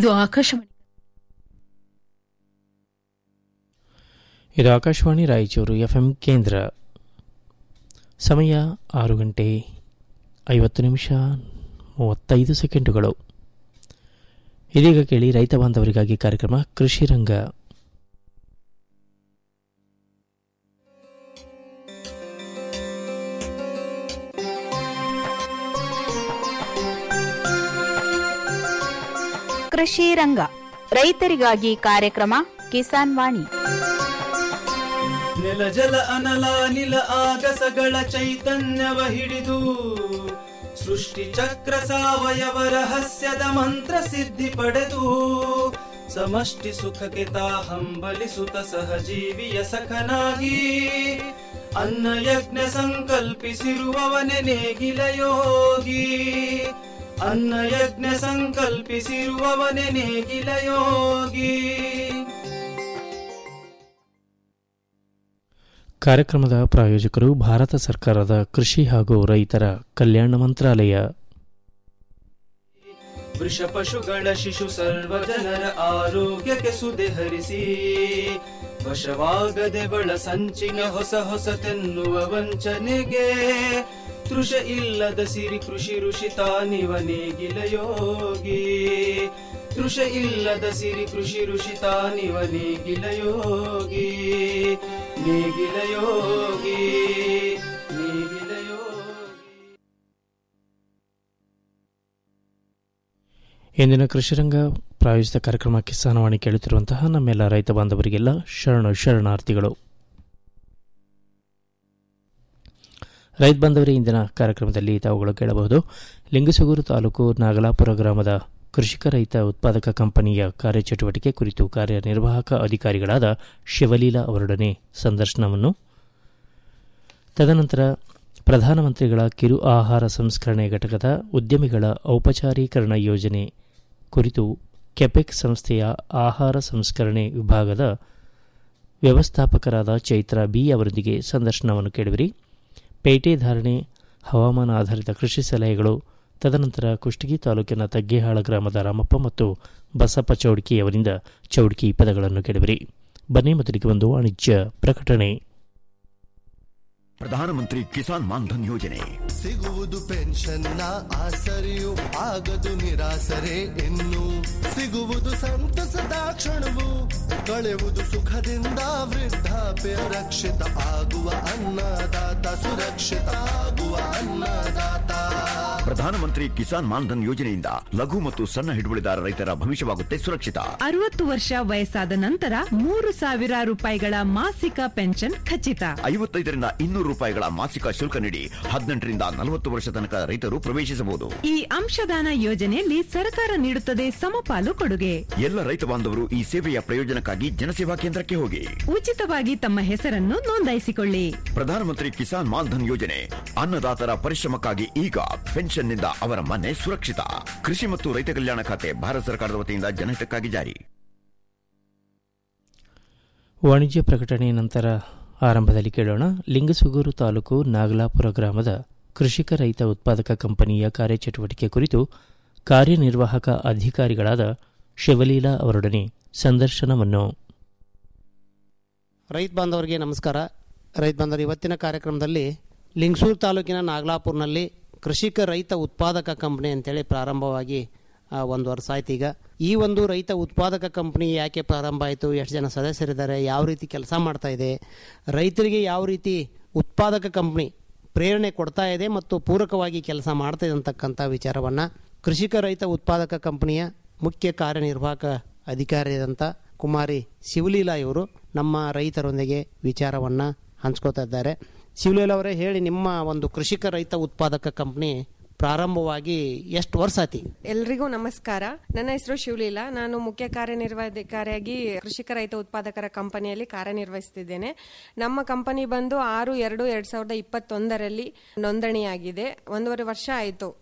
ಇದು ಆಕಾಶವಾಣಿ ಇದು ಆಕಾಶವಾಣಿ ರಾಯಚೂರು ಎಫ್ಎಂ ಕೇಂದ್ರ ಸಮಯ ಆರು ಗಂಟೆ ಐವತ್ತು ನಿಮಿಷ ಮೂವತ್ತೈದು ಸೆಕೆಂಡುಗಳು ಇದೀಗ ಕೇಳಿ ರೈತ ಬಾಂಧವರಿಗಾಗಿ ಕಾರ್ಯಕ್ರಮ ಕೃಷಿ ರಂಗ ಕೃಷಿ ರಂಗ ರೈತರಿಗಾಗಿ ಕಾರ್ಯಕ್ರಮ ಕಿಸಾನ್ ವಾಣಿ ನೆಲ ಜಲ ಅನಲ ನಿಲ ಆಗಸಗಳ ಚೈತನ್ಯವ ಹಿಡಿದು ಸೃಷ್ಟಿ ಚಕ್ರ ಸಾವಯವ ರಹಸ್ಯದ ಮಂತ್ರ ಸಿದ್ಧಿ ಪಡೆದು ಸಮಷ್ಟಿ ಸುಖಕ್ಕೆ ತಾ ಹಂಬಲಿಸುತ್ತ ಸಹಜೀವಿಯ ಸಖನಾಗಿ ಅನ್ನ ಯಜ್ಞ ಸಂಕಲ್ಪಿಸಿರುವವನೆ ನೇಗಿಲ ಯೋಗಿ ಅನ್ನ ಯಜ್ಞ ಸಂಕಲ್ಪಿಸಿರುವವನೆ ನೇಗಿಲ ಯೋಗಿ ಕಾರ್ಯಕ್ರಮದ ಪ್ರಾಯೋಜಕರು ಭಾರತ ಸರ್ಕಾರದ ಕೃಷಿ ಹಾಗೂ ರೈತರ ಕಲ್ಯಾಣ ಮಂತ್ರಾಲಯ ವೃಷ ಪಶುಗಳ ಶಿಶು ಸರ್ವ ಜನರ ಆರೋಗ್ಯಕ್ಕೆ ಸುದೆ ಹರಿಸಿ ವಶವಾಗದೆ ಬಳ ಸಂಚಿನ ಹೊಸ ಹೊಸತೆನ್ನುವ ವಂಚನೆಗೆ ತೃಷ ಇಲ್ಲದ ಸಿರಿ ಕೃಷಿ ಋಷಿ ತಾನಿವ ನೇಗಿಲ ಯೋಗಿ ತೃಷ ಇಲ್ಲದ ಸಿರಿ ಕೃಷಿ ಋಷಿ ತಾನಿವ ನೇಗಿಲ ಯೋಗಿ ನೇಗಿಲ ಯೋಗಿ ನೇಗಿಲ ಯೋಗಿ ಇಂದಿನ ಕೃಷಿರಂಗ ಪ್ರಾಯೋಜಿತ ಕಾರ್ಯಕ್ರಮ ಕಿಸಾನವಾಣಿ ಕೇಳುತ್ತಿರುವಂತಹ ನಮ್ಮೆಲ್ಲ ರೈತ ಬಾಂಧವರಿಗೆಲ್ಲ ಶರಣು ಶರಣಾರ್ಥಿಗಳು ರೈತ ಬಾಂಧವರೇ ಇಂದಿನ ಕಾರ್ಯಕ್ರಮದಲ್ಲಿ ತಾವುಗಳು ಕೇಳಬಹುದು ಲಿಂಗಸೂಗೂರು ತಾಲೂಕು ನಾಗಲಾಪುರ ಗ್ರಾಮದ ಕೃಷಿಕ ರೈತ ಉತ್ಪಾದಕ ಕಂಪನಿಯ ಕಾರ್ಯಚಟುವಟಿಕೆ ಕುರಿತು ಕಾರ್ಯನಿರ್ವಾಹಕ ಅಧಿಕಾರಿಗಳಾದ ಶಿವಲೀಲಾ ಅವರೊಡನೆ ಸಂದರ್ಶನವನ್ನು ತದನಂತರ ಪ್ರಧಾನಮಂತ್ರಿಗಳ ಕಿರು ಆಹಾರ ಸಂಸ್ಕರಣೆ ಘಟಕದ ಉದ್ಯಮಿಗಳ ಔಪಚಾರೀಕರಣ ಯೋಜನೆ ಕುರಿತು ಕೆಪೆಕ್ ಸಂಸ್ಥೆಯ ಆಹಾರ ಸಂಸ್ಕರಣೆ ವಿಭಾಗದ ವ್ಯವಸ್ಥಾಪಕರಾದ ಚೈತ್ರ ಬಿ ಅವರೊಂದಿಗೆ ಸಂದರ್ಶನವನ್ನು ಕೇಳಿವಿರಿ ಪೇಟೆ ಧಾರಣೆ ಹವಾಮಾನ ಆಧಾರಿತ ಕೃಷಿ ಸಲಹೆಗಳು ತದನಂತರ ಕುಷ್ಟಗಿ ತಾಲೂಕಿನ ತಗ್ಗೇಹಾಳ ಗ್ರಾಮದ ರಾಮಪ್ಪ ಮತ್ತು ಬಸಪ್ಪ ಚೌಡ್ಕಿಯವರಿಂದ ಚೌಡ್ಕಿ ಪದಗಳನ್ನು ಕೇಳಿವಿರಿ ಬನ್ನಿ ಮೊದಲಿಗೆ ಒಂದು ವಾಣಿಜ್ಯ ಪ್ರಕಟಣೆ ಪ್ರಧಾನಮಂತ್ರಿ ಕಿಸಾನ್ ಮಾನ್ಧನ್ ಯೋಜನೆ ಸಿಗುವುದು ಪೆನ್ಷನ್ನ ಆಸರೆಯು ಆಗದು ನಿರಾಸರೆ ಇನ್ನು ಸಿಗುವುದು ಸಂತಸದ ಕ್ಷಣವು ಕಳೆವುದು ಸುಖದಿಂದ ವೃದ್ಧಾಪ್ಯ ರಕ್ಷಿತ ಆಗುವ ಅನ್ನದಾತ ಸುರಕ್ಷಿತ ಆಗುವ ಅನ್ನದಾತ ಪ್ರಧಾನಮಂತ್ರಿ ಕಿಸಾನ್ ಮಾನ್ಧನ್ ಯೋಜನೆಯಿಂದ ಲಘು ಮತ್ತು ಸಣ್ಣ ಹಿಡುವಳಿದಾರ ರೈತರ ಭವಿಷ್ಯವಾಗುತ್ತೆ ಸುರಕ್ಷಿತ ಅರವತ್ತು ವರ್ಷ ವಯಸ್ಸಾದ ನಂತರ ಮೂರು ಸಾವಿರ ರೂಪಾಯಿಗಳ ಮಾಸಿಕ ಪೆನ್ಷನ್ ಖಚಿತ ಐವತ್ತೈದರಿಂದ ಇನ್ನೂರು ರೂಪಾಯಿಗಳ ಮಾಸಿಕ ಶುಲ್ಕ ನೀಡಿ ಹದಿನೆಂಟರಿಂದ ನಲವತ್ತು ವರ್ಷ ತನಕ ರೈತರು ಪ್ರವೇಶಿಸಬಹುದು ಈ ಅಂಶದಾನ ಯೋಜನೆಯಲ್ಲಿ ಸರ್ಕಾರ ನೀಡುತ್ತದೆ ಸಮಪಾಲು ಕೊಡುಗೆ ಎಲ್ಲ ರೈತ ಬಾಂಧವರು ಈ ಸೇವೆಯ ಪ್ರಯೋಜನಕ್ಕಾಗಿ ಜನಸೇವಾ ಕೇಂದ್ರಕ್ಕೆ ಹೋಗಿ ಉಚಿತವಾಗಿ ತಮ್ಮ ಹೆಸರನ್ನು ನೋಂದಾಯಿಸಿಕೊಳ್ಳಿ ಪ್ರಧಾನಮಂತ್ರಿ ಕಿಸಾನ್ ಮಾನ್ಧನ್ ಯೋಜನೆ ಅನ್ನದಾತರ ಪರಿಶ್ರಮಕ್ಕಾಗಿ ಈಗ ಪೆನ್ಷನ್ನಿಂದ ಅವರ ಮನೆ ಸುರಕ್ಷಿತ ಕೃಷಿ ಮತ್ತು ರೈತ ಕಲ್ಯಾಣ ಖಾತೆ ಭಾರತ ಸರ್ಕಾರದ ವತಿಯಿಂದ ಜನಹಿತಕ್ಕಾಗಿ ಜಾರಿ ವಾಣಿಜ್ಯ ಪ್ರಕಟಣೆ ನಂತರ ಆರಂಭದಲ್ಲಿ ಕೇಳೋಣ ಲಿಂಗಸುಗೂರು ತಾಲೂಕು ನಾಗಲಾಪುರ ಗ್ರಾಮದ ಕೃಷಿಕ ರೈತ ಉತ್ಪಾದಕ ಕಂಪನಿಯ ಕಾರ್ಯಚಟುವಟಿಕೆ ಕುರಿತು ಕಾರ್ಯನಿರ್ವಾಹಕ ಅಧಿಕಾರಿಗಳಾದ ಶಿವಲೀಲಾ ಅವರೊಡನೆ ಸಂದರ್ಶನವನ್ನು ರೈತ ಬಾಂಧವರಿಗೆ ನಮಸ್ಕಾರ ರೈತ ಬಾಂಧವರು ಇವತ್ತಿನ ಕಾರ್ಯಕ್ರಮದಲ್ಲಿ ಲಿಂಗಸೂರು ತಾಲೂಕಿನ ನಾಗಲಾಪುರ್ನಲ್ಲಿ ಕೃಷಿಕ ರೈತ ಉತ್ಪಾದಕ ಕಂಪನಿ ಅಂತೇಳಿ ಪ್ರಾರಂಭವಾಗಿ ಆ, ಒಂದು ವರ್ಷ ಆಯ್ತು ಈಗ ಈ ಒಂದು ರೈತ ಉತ್ಪಾದಕ ಕಂಪನಿ ಯಾಕೆ ಪ್ರಾರಂಭ ಆಯಿತು ಎಷ್ಟು ಜನ ಸದಸ್ಯರಿದ್ದಾರೆ ಯಾವ ರೀತಿ ಕೆಲಸ ಮಾಡ್ತಾ ಇದೆ ರೈತರಿಗೆ ಯಾವ ರೀತಿ ಉತ್ಪಾದಕ ಕಂಪನಿ ಪ್ರೇರಣೆ ಕೊಡ್ತಾ ಇದೆ ಮತ್ತು ಪೂರಕವಾಗಿ ಕೆಲಸ ಮಾಡ್ತಾ ಇದೆ ಅಂತಕ್ಕಂಥ ವಿಚಾರವನ್ನು ಕೃಷಿಕ ರೈತ ಉತ್ಪಾದಕ ಕಂಪನಿಯ ಮುಖ್ಯ ಕಾರ್ಯನಿರ್ವಾಹಕ ಅಧಿಕಾರಿಯಾದಂಥ ಕುಮಾರಿ ಶಿವಲೀಲಾ ಇವರು ನಮ್ಮ ರೈತರೊಂದಿಗೆ ವಿಚಾರವನ್ನು ಹಂಚ್ಕೋತಾ ಇದ್ದಾರೆ ಶಿವಲೀಲಾ ಅವರೇ ಹೇಳಿ ನಿಮ್ಮ ಒಂದು ಕೃಷಿಕ ರೈತ ಉತ್ಪಾದಕ ಕಂಪನಿ ಪ್ರಾರಂಭವಾಗಿ ಎಷ್ಟು ವರ್ಷ ಆತಿ ಎಲ್ರಿಗೂ ನಮಸ್ಕಾರ ನನ್ನ ಹೆಸರು ಶಿವಲೀಲಾ ನಾನು ಮುಖ್ಯ ಕಾರ್ಯನಿರ್ವಾಹಕಾರಿಯಾಗಿ ಕೃಷಿಕ ರೈತ ಉತ್ಪಾದಕರ ಕಂಪನಿಯಲ್ಲಿ ಕಾರ್ಯನಿರ್ವಹಿಸುತ್ತಿದ್ದೇನೆ ನಮ್ಮ ಕಂಪನಿ ಬಂದು ಆರು ಎರಡು ಎರಡ್ ಸಾವಿರದ ಇಪ್ಪತ್ತೊಂದರಲ್ಲಿ ನೋಂದಣಿಯಾಗಿದೆ ಒಂದೂವರೆ ವರ್ಷ ಆಯಿತು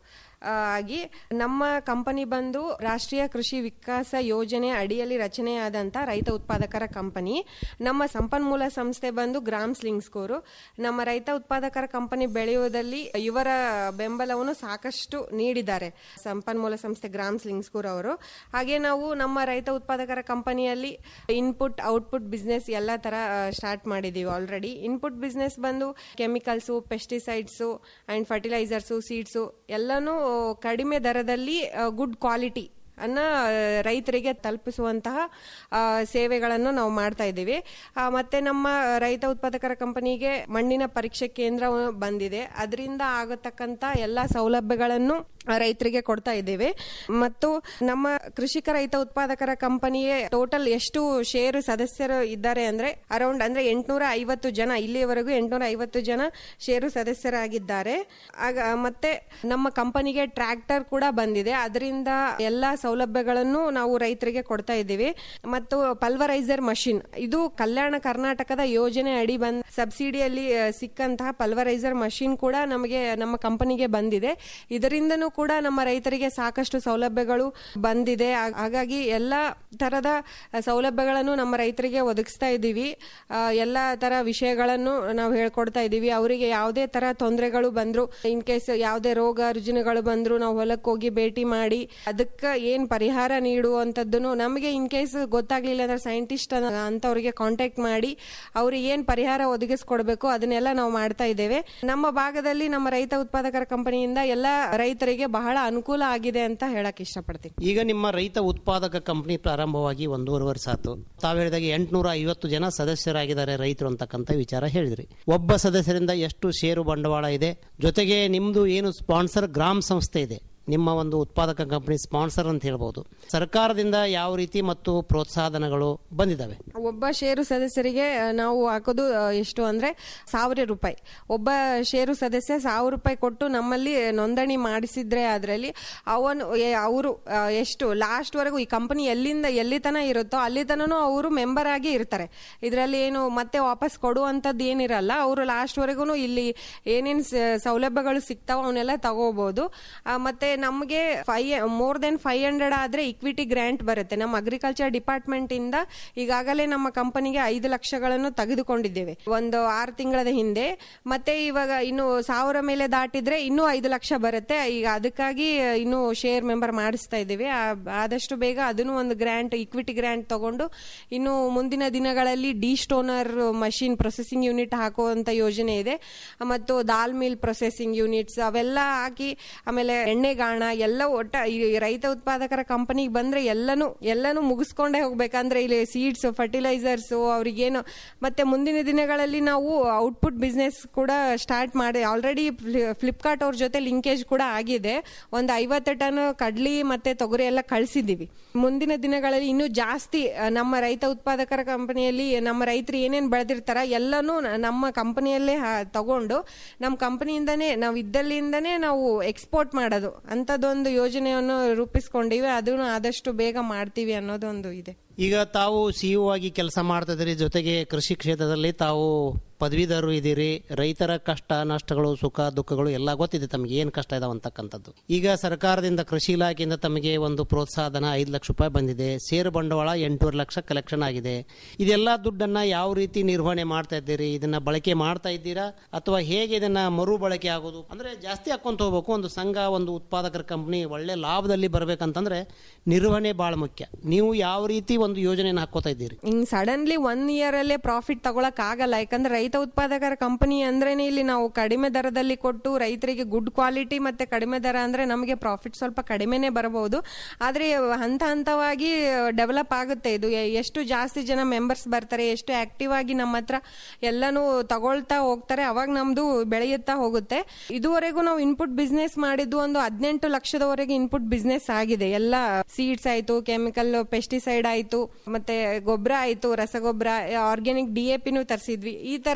ಆ, ಆಗಿ ನಮ್ಮ ಕಂಪನಿ ಬಂದು ರಾಷ್ಟ್ರೀಯ ಕೃಷಿ ವಿಕಾಸ ಯೋಜನೆ ಅಡಿಯಲ್ಲಿ ರಚನೆಯಾದಂತ ರೈತ ಉತ್ಪಾದಕರ ಕಂಪನಿ ನಮ್ಮ ಸಂಪನ್ಮೂಲ ಸಂಸ್ಥೆ ಬಂದು ಗ್ರಾಮ್ ಸ್ಲಿಂಗ್ಸ್ಕೋರು ನಮ್ಮ ರೈತ ಉತ್ಪಾದಕರ ಕಂಪನಿ ಬೆಳೆಯುವುದಲ್ಲಿ ಇವರ ಬೆಂಬಲವನ್ನು ಸಾಕಷ್ಟು ನೀಡಿದ್ದಾರೆ ಸಂಪನ್ಮೂಲ ಸಂಸ್ಥೆ ಗ್ರಾಮ್ ಸ್ಲಿಂಗ್ಸ್ಕೂರ್ ಅವರು ಹಾಗೆ ನಾವು ನಮ್ಮ ರೈತ ಉತ್ಪಾದಕರ ಕಂಪನಿಯಲ್ಲಿ ಇನ್ಪುಟ್ ಔಟ್ಪುಟ್ ಬಿಸ್ನೆಸ್ ಎಲ್ಲ ತರ ಸ್ಟಾರ್ಟ್ ಮಾಡಿದೀವಿ ಆಲ್ರೆಡಿ ಇನ್ಪುಟ್ ಬಿಸ್ನೆಸ್ ಬಂದು chemicals pesticides and fertilisers seeds ಎಲ್ಲನೂ ಕಡಿಮೆ ದರದಲ್ಲಿ ಗುಡ್ ಕ್ವಾಲಿಟಿ ಅನ್ನ ರೈತರಿಗೆ ತಲುಪಿಸುವಂತಹ ಆ, ಸೇವೆಗಳನ್ನು ನಾವು ಮಾಡ್ತಾ ಇದ್ದೀವಿ ಆ, ಮತ್ತೆ ನಮ್ಮ ರೈತ ಉತ್ಪಾದಕರ ಕಂಪನಿಗೆ ಮಣ್ಣಿನ ಪರೀಕ್ಷೆ ಕೇಂದ್ರ ಬಂದಿದೆ ಅದರಿಂದ ಆಗತಕ್ಕಂತ ಎಲ್ಲಾ ಸೌಲಭ್ಯಗಳನ್ನು ಆ, ರೈತರಿಗೆ ಕೊಡ್ತಾ ಇದ್ದೇವೆ ಮತ್ತು ನಮ್ಮ ಕೃಷಿಕ ರೈತ ಉತ್ಪಾದಕರ ಕಂಪನಿಗೆ ಟೋಟಲ್ ಎಷ್ಟು ಷೇರು ಸದಸ್ಯರು ಇದ್ದಾರೆ ಅಂದ್ರೆ ಅರೌಂಡ್ ಅಂದ್ರೆ ಎಂಟುನೂರ ಐವತ್ತು ಜನ ಇಲ್ಲಿಯವರೆಗೂ ಎಂಟುನೂರ ಐವತ್ತು ಜನ ಷೇರು ಸದಸ್ಯರಾಗಿದ್ದಾರೆ ಆಗ ಮತ್ತೆ ನಮ್ಮ ಕಂಪನಿಗೆ ಟ್ರ್ಯಾಕ್ಟರ್ ಕೂಡ ಬಂದಿದೆ ಅದರಿಂದ ಎಲ್ಲಾ ಸೌಲಭ್ಯಗಳನ್ನು ನಾವು ರೈತರಿಗೆ ಕೊಡ್ತಾ ಇದ್ದೀವಿ ಮತ್ತು ಪಲ್ವರೈಸರ್ ಮಷಿನ್ ಇದು ಕಲ್ಯಾಣ ಕರ್ನಾಟಕದ ಯೋಜನೆ ಅಡಿ ಬಂದ ಸಬ್ಸಿಡಿಯಲ್ಲಿ ಆ, ಸಿಕ್ಕಂತಹ ಪಲ್ವರೈಸರ್ ಮಷಿನ್ ಕೂಡ ನಮಗೆ ನಮ್ಮ ಕಂಪನಿಗೆ ಬಂದಿದೆ ಇದರಿಂದನೂ ಕೂಡ ನಮ್ಮ ರೈತರಿಗೆ ಸಾಕಷ್ಟು ಸೌಲಭ್ಯಗಳು ಬಂದಿದೆ ಹಾ- ಹಾಗಾಗಿ ಎಲ್ಲಾ ತರದ ಸೌಲಭ್ಯಗಳನ್ನು ನಮ್ಮ ರೈತರಿಗೆ ಒದಗಿಸ್ತಾ ಇದ್ದೀವಿ ಆ, ಎಲ್ಲಾ ತರ ವಿಷಯಗಳನ್ನು ನಾವು ಹೇಳ್ಕೊಡ್ತಾ ಇದ್ದೀವಿ ಅವರಿಗೆ ಯಾವುದೇ ತರ ತೊಂದರೆಗಳು ಬಂದ್ರು ಇನ್ ಕೇಸ್ ಯಾವುದೇ ರೋಗ ರುಜಿನಗಳು ಬಂದ್ರು ನಾವು ಹೊಲಕ್ಕೆ ಹೋಗಿ ಭೇಟಿ ಮಾಡಿ ಅದಕ್ಕೆ ಏನ್ ಪರಿಹಾರ ನೀಡುವಂತದ್ದನ್ನು ನಮಗೆ ಇನ್ ಕೇಸ್ ಗೊತ್ತಾಗ್ಲಿಲ್ಲ ಅಂದ್ರೆ ಸೈಂಟಿಸ್ಟ್ ಅಂತವ್ರಿಗೆ ಕಾಂಟ್ಯಾಕ್ಟ್ ಮಾಡಿ ಅವ್ರಿಗೆ ಏನ್ ಪರಿಹಾರ ಒದಗಿಸ್ಕೊಡ್ಬೇಕು ಅದನ್ನೆಲ್ಲ ನಾವು ಮಾಡ್ತಾ ಇದ್ದೇವೆ ನಮ್ಮ ಭಾಗದಲ್ಲಿ ನಮ್ಮ ರೈತ ಉತ್ಪಾದಕರ ಕಂಪನಿಯಿಂದ ಎಲ್ಲ ರೈತರಿಗೆ ಬಹಳ ಅನುಕೂಲ ಆಗಿದೆ ಅಂತ ಹೇಳಕ್ ಇಷ್ಟಪಡ್ತೀನಿ ಈಗ ನಿಮ್ಮ ರೈತ ಉತ್ಪಾದಕ ಕಂಪನಿ ಪ್ರಾರಂಭವಾಗಿ ಒಂದೂವರೆ ವರ್ಷ ಆತು ತಾವು ಹೇಳಿದಾಗ ಎಂಟುನೂರ ಐವತ್ತು ಜನ ಸದಸ್ಯರಾಗಿದ್ದಾರೆ ರೈತರು ಅಂತಕ್ಕಂಥ ವಿಚಾರ ಹೇಳಿದ್ರಿ ಒಬ್ಬ ಸದಸ್ಯರಿಂದ ಎಷ್ಟು ಷೇರು ಬಂಡವಾಳ ಇದೆ ಜೊತೆಗೆ ನಿಮ್ದು ಏನು ಸ್ಪಾನ್ಸರ್ ಗ್ರಾಮ್ ಸಂಸ್ಥೆ ಇದೆ ನಿಮ್ಮ ಒಂದು ಉತ್ಪಾದಕ ಕಂಪನಿ ಸ್ಪಾನ್ಸರ್ ಅಂತ ಹೇಳ್ಬೋದು ಸರ್ಕಾರದಿಂದ ಯಾವ ರೀತಿ ಮತ್ತು ಪ್ರೋತ್ಸಾಹಧನಗಳು ಬಂದಿದ್ದಾವೆ ಒಬ್ಬ ಷೇರು ಸದಸ್ಯರಿಗೆ ಆ, ನಾವು ಹಾಕೋದು ಆ, ಎಷ್ಟು ಅಂದ್ರೆ ಸಾವಿರ ರೂಪಾಯಿ ಒಬ್ಬ ಷೇರು ಸದಸ್ಯ ಸಾವಿರ ರೂಪಾಯಿ ಕೊಟ್ಟು ನಮ್ಮಲ್ಲಿ ನೋಂದಣಿ ಮಾಡಿಸಿದ್ರೆ ಅದರಲ್ಲಿ ಅವನು ಅವರು ಎಷ್ಟು ಲಾಸ್ಟ್ ವರೆಗೂ ಈ ಕಂಪನಿ ಎಲ್ಲಿಂದ ಎಲ್ಲಿ ತನ ಇರುತ್ತೋ ಅಲ್ಲಿ ತನೂ ಅವರು ಮೆಂಬರ್ ಆಗಿ ಇರ್ತಾರೆ ಇದರಲ್ಲಿ ಏನು ಮತ್ತೆ ವಾಪಸ್ ಕೊಡುವಂತದ್ದು ಏನಿರಲ್ಲ ಅವರು ಲಾಸ್ಟ್ ವರೆಗೂ ಇಲ್ಲಿ ಏನೇನ್ ಸ- ಸೌಲಭ್ಯಗಳು ಸಿಗ್ತಾವ ಅವನ್ನೆಲ್ಲ ತಗೋಬಹುದು ಆ, ಮತ್ತೆ ನಮಗೆ ಫೈ ಮೋರ್ ದೆನ್ ಫೈವ್ ಹಂಡ್ರೆಡ್ ಆದ್ರೆ ಇಕ್ವಿಟಿ ಗ್ರಾಂಟ್ ಬರುತ್ತೆ ನಮ್ಮ ಅಗ್ರಿಕಲ್ಚರ್ ಡಿಪಾರ್ಟ್ಮೆಂಟ್ ಇಂದ ಈಗಾಗಲೇ ನಮ್ಮ ಕಂಪನಿಗೆ ಐದು ಲಕ್ಷಗಳನ್ನು ತೆಗೆದುಕೊಂಡಿದ್ದೇವೆ ಒಂದು ಆರು ತಿಂಗಳ ಹಿಂದೆ ಮತ್ತೆ ಇವಾಗ ಇನ್ನು ಸಾವಿರ ಮೇಲೆ ದಾಟಿದ್ರೆ ಇನ್ನೂ ಐದು ಲಕ್ಷ ಬರುತ್ತೆ ಈಗ ಅದಕ್ಕಾಗಿ ಇನ್ನು ಶೇರ್ ಮೆಂಬರ್ ಮಾಡಿಸ್ತಾ ಇದ್ದೀವಿ ಆ- ಆದಷ್ಟು ಬೇಗ ಅದನ್ನು ಒಂದು ಗ್ರಾಂಟ್ ಇಕ್ವಿಟಿ ಗ್ರಾಂಟ್ ತಗೊಂಡು ಇನ್ನು ಮುಂದಿನ ದಿನಗಳಲ್ಲಿ destoner machine processing unit ಹಾಕುವಂತ ಯೋಜನೆ ಇದೆ ಮತ್ತು ದಾಲ್ ಮಿಲ್ ಪ್ರೊಸೆಸಿಂಗ್ ಯೂನಿಟ್ಸ್ ಅವೆಲ್ಲ ಹಾಕಿ ಆಮೇಲೆ ಎಣ್ಣೆಗಾಣ ಎಲ್ಲ ಒಟ್ಟ ಈ ರೈತ ಉತ್ಪಾದಕರ ಕಂಪನಿಗೆ ಬಂದ್ರೆ ಎಲ್ಲನೂ ಎಲ್ಲನೂ ಮುಗಿಸ್ಕೊಂಡೇ ಹೋಗ್ಬೇಕಂದ್ರೆ ಇಲ್ಲಿ ಸೀಡ್ಸ್ ಫರ್ಟಿಲೈಸರ್ಸ್ ಅವ್ರಿಗೇನು ಮತ್ತೆ ಮುಂದಿನ ದಿನಗಳಲ್ಲಿ ನಾವು ಔಟ್ಪುಟ್ ಬಿಸ್ನೆಸ್ ಕೂಡ ಸ್ಟಾರ್ಟ್ ಮಾಡಿ ಆಲ್ರೆಡಿ ಫ್ಲಿಪ್ಕಾರ್ಟ್ ಅವ್ರ ಜೊತೆ ಲಿಂಕೇಜ್ ಕೂಡ ಆಗಿದೆ ಒಂದು ಐವತ್ತು ಟನ್ ಕಡ್ಲಿ ಮತ್ತೆ ತೊಗರಿ ಎಲ್ಲ ಕಳಿಸಿದ್ದೀವಿ ಮುಂದಿನ ದಿನಗಳಲ್ಲಿ ಇನ್ನೂ ಜಾಸ್ತಿ ಆ, ನಮ್ಮ ರೈತ ಉತ್ಪಾದಕರ ಕಂಪನಿಯಲ್ಲಿ ನಮ್ಮ ರೈತರು ಏನೇನ್ ಬೆಳೆದಿರ್ತಾರ ಎಲ್ಲನೂ ನ- ನಮ್ಮ ಕಂಪನಿಯಲ್ಲೇ ಹಾ- ತಗೊಂಡು ನಮ್ಮ ಕಂಪನಿಯಿಂದನೇ ನಾವು ಇದ್ದಲ್ಲಿಂದನೇ ನಾವು ಎಕ್ಸ್ಪೋರ್ಟ್ ಮಾಡೋದು ಅಂಥದ್ದೊಂದು ಯೋಜನೆಯನ್ನು ರೂಪಿಸ್ಕೊಂಡಿವಿ ಅದನ್ನು ಆದಷ್ಟು ಬೇಗ ಮಾಡ್ತೀವಿ ಅನ್ನೋದೊಂದು ಇದೆ ಈಗ ತಾವು ಸಿಇಒ ಆಗಿ ಕೆಲಸ ಮಾಡ್ತಾ ಇದ್ದೀರಿ ಜೊತೆಗೆ ಕೃಷಿ ಕ್ಷೇತ್ರದಲ್ಲಿ ತಾವು ಪದವೀಧರರು ಇದ್ದೀರಿ ರೈತರ ಕಷ್ಟ ನಷ್ಟಗಳು ಸುಖ ದುಃಖಗಳು ಎಲ್ಲ ಗೊತ್ತಿದೆ ತಮಗೆ ಏನು ಕಷ್ಟ ಇದಾವೆ ಅಂತಕ್ಕಂಥದ್ದು ಈಗ ಸರ್ಕಾರದಿಂದ ಕೃಷಿ ಇಲಾಖೆಯಿಂದ ತಮಗೆ ಒಂದು ಪ್ರೋತ್ಸಾಹಧನ ಐದು ಲಕ್ಷ ರೂಪಾಯಿ ಬಂದಿದೆ ಷೇರು ಬಂಡವಾಳ ಎಂಟೂವರೆ ಲಕ್ಷ ಕಲೆಕ್ಷನ್ ಆಗಿದೆ ಇದೆಲ್ಲ ದುಡ್ಡನ್ನ ಯಾವ ರೀತಿ ನಿರ್ವಹಣೆ ಮಾಡ್ತಾ ಇದ್ದೀರಿ ಇದನ್ನ ಬಳಕೆ ಮಾಡ್ತಾ ಇದ್ದೀರಾ ಅಥವಾ ಹೇಗೆ ಇದನ್ನ ಮರು ಬಳಕೆ ಆಗೋದು ಅಂದ್ರೆ ಜಾಸ್ತಿ ಹಾಕೊಂತ ಹೋಗ್ಬೇಕು ಒಂದು ಸಂಘ ಒಂದು ಉತ್ಪಾದಕರ ಕಂಪನಿ ಒಳ್ಳೆ ಲಾಭದಲ್ಲಿ ಬರ್ಬೇಕಂತಂದ್ರೆ ನಿರ್ವಹಣೆ ಬಹಳ ಮುಖ್ಯ ನೀವು ಯಾವ ರೀತಿ ಒಂದು ಯೋಜನೆಯನ್ನು ಹಾಕೋತಾ ಇದ್ದೀರಿ ಹಿಂಗ್ ಸಡನ್ಲಿ ಒನ್ ಇಯರ್ ಅಲ್ಲೇ ಪ್ರಾಫಿಟ್ ತಗೊಳಕ್ ಆಗಲ್ಲ ಯಾಕಂದ್ರೆ ರೈತ ಉತ್ಪಾದಕರ ಕಂಪನಿ ಅಂದ್ರೇನೆ ಇಲ್ಲಿ ನಾವು ಕಡಿಮೆ ದರದಲ್ಲಿ ಕೊಟ್ಟು ರೈತರಿಗೆ ಗುಡ್ ಕ್ವಾಲಿಟಿ ಮತ್ತೆ ಕಡಿಮೆ ದರ ಅಂದ್ರೆ ನಮಗೆ ಪ್ರಾಫಿಟ್ ಸ್ವಲ್ಪ ಕಡಿಮೆನೆ ಬರಬಹುದು ಆದ್ರೆ ಹಂತ ಹಂತವಾಗಿ ಡೆವಲಪ್ ಆಗುತ್ತೆ ಇದು ಎ- ಎಷ್ಟು ಜಾಸ್ತಿ ಜನ ಮೆಂಬರ್ಸ್ ಬರ್ತಾರೆ ಎಷ್ಟು ಆಕ್ಟಿವ್ ಆಗಿ ನಮ್ಮ ಹತ್ರ ಎಲ್ಲಾನು ತಗೊಳ್ತಾ ಹೋಗ್ತಾರೆ ಅವಾಗ ನಮ್ದು ಬೆಳೆಯುತ್ತಾ ಹೋಗುತ್ತೆ ಇದುವರೆಗೂ ನಾವು ಇನ್ಪುಟ್ ಬಿಸ್ನೆಸ್ ಮಾಡಿದ್ದು ಒಂದು ಹದಿನೆಂಟು ಲಕ್ಷದವರೆಗೆ ಇನ್ಪುಟ್ ಬಿಸ್ನೆಸ್ ಆಗಿದೆ ಎಲ್ಲ ಸೀಡ್ಸ್ ಆಯ್ತು ಕೆಮಿಕಲ್ ಪೆಸ್ಟಿಸೈಡ್ ಆಯ್ತು ಮತ್ತೆ ಗೊಬ್ಬರ ಆಯ್ತು ರಸಗೊಬ್ಬರ ಆರ್ಗ್ಯಾನಿಕ್ ಡಿ ಎ ಪಿನೂ ತರಿಸಿದ್ವಿ ಈ ತರ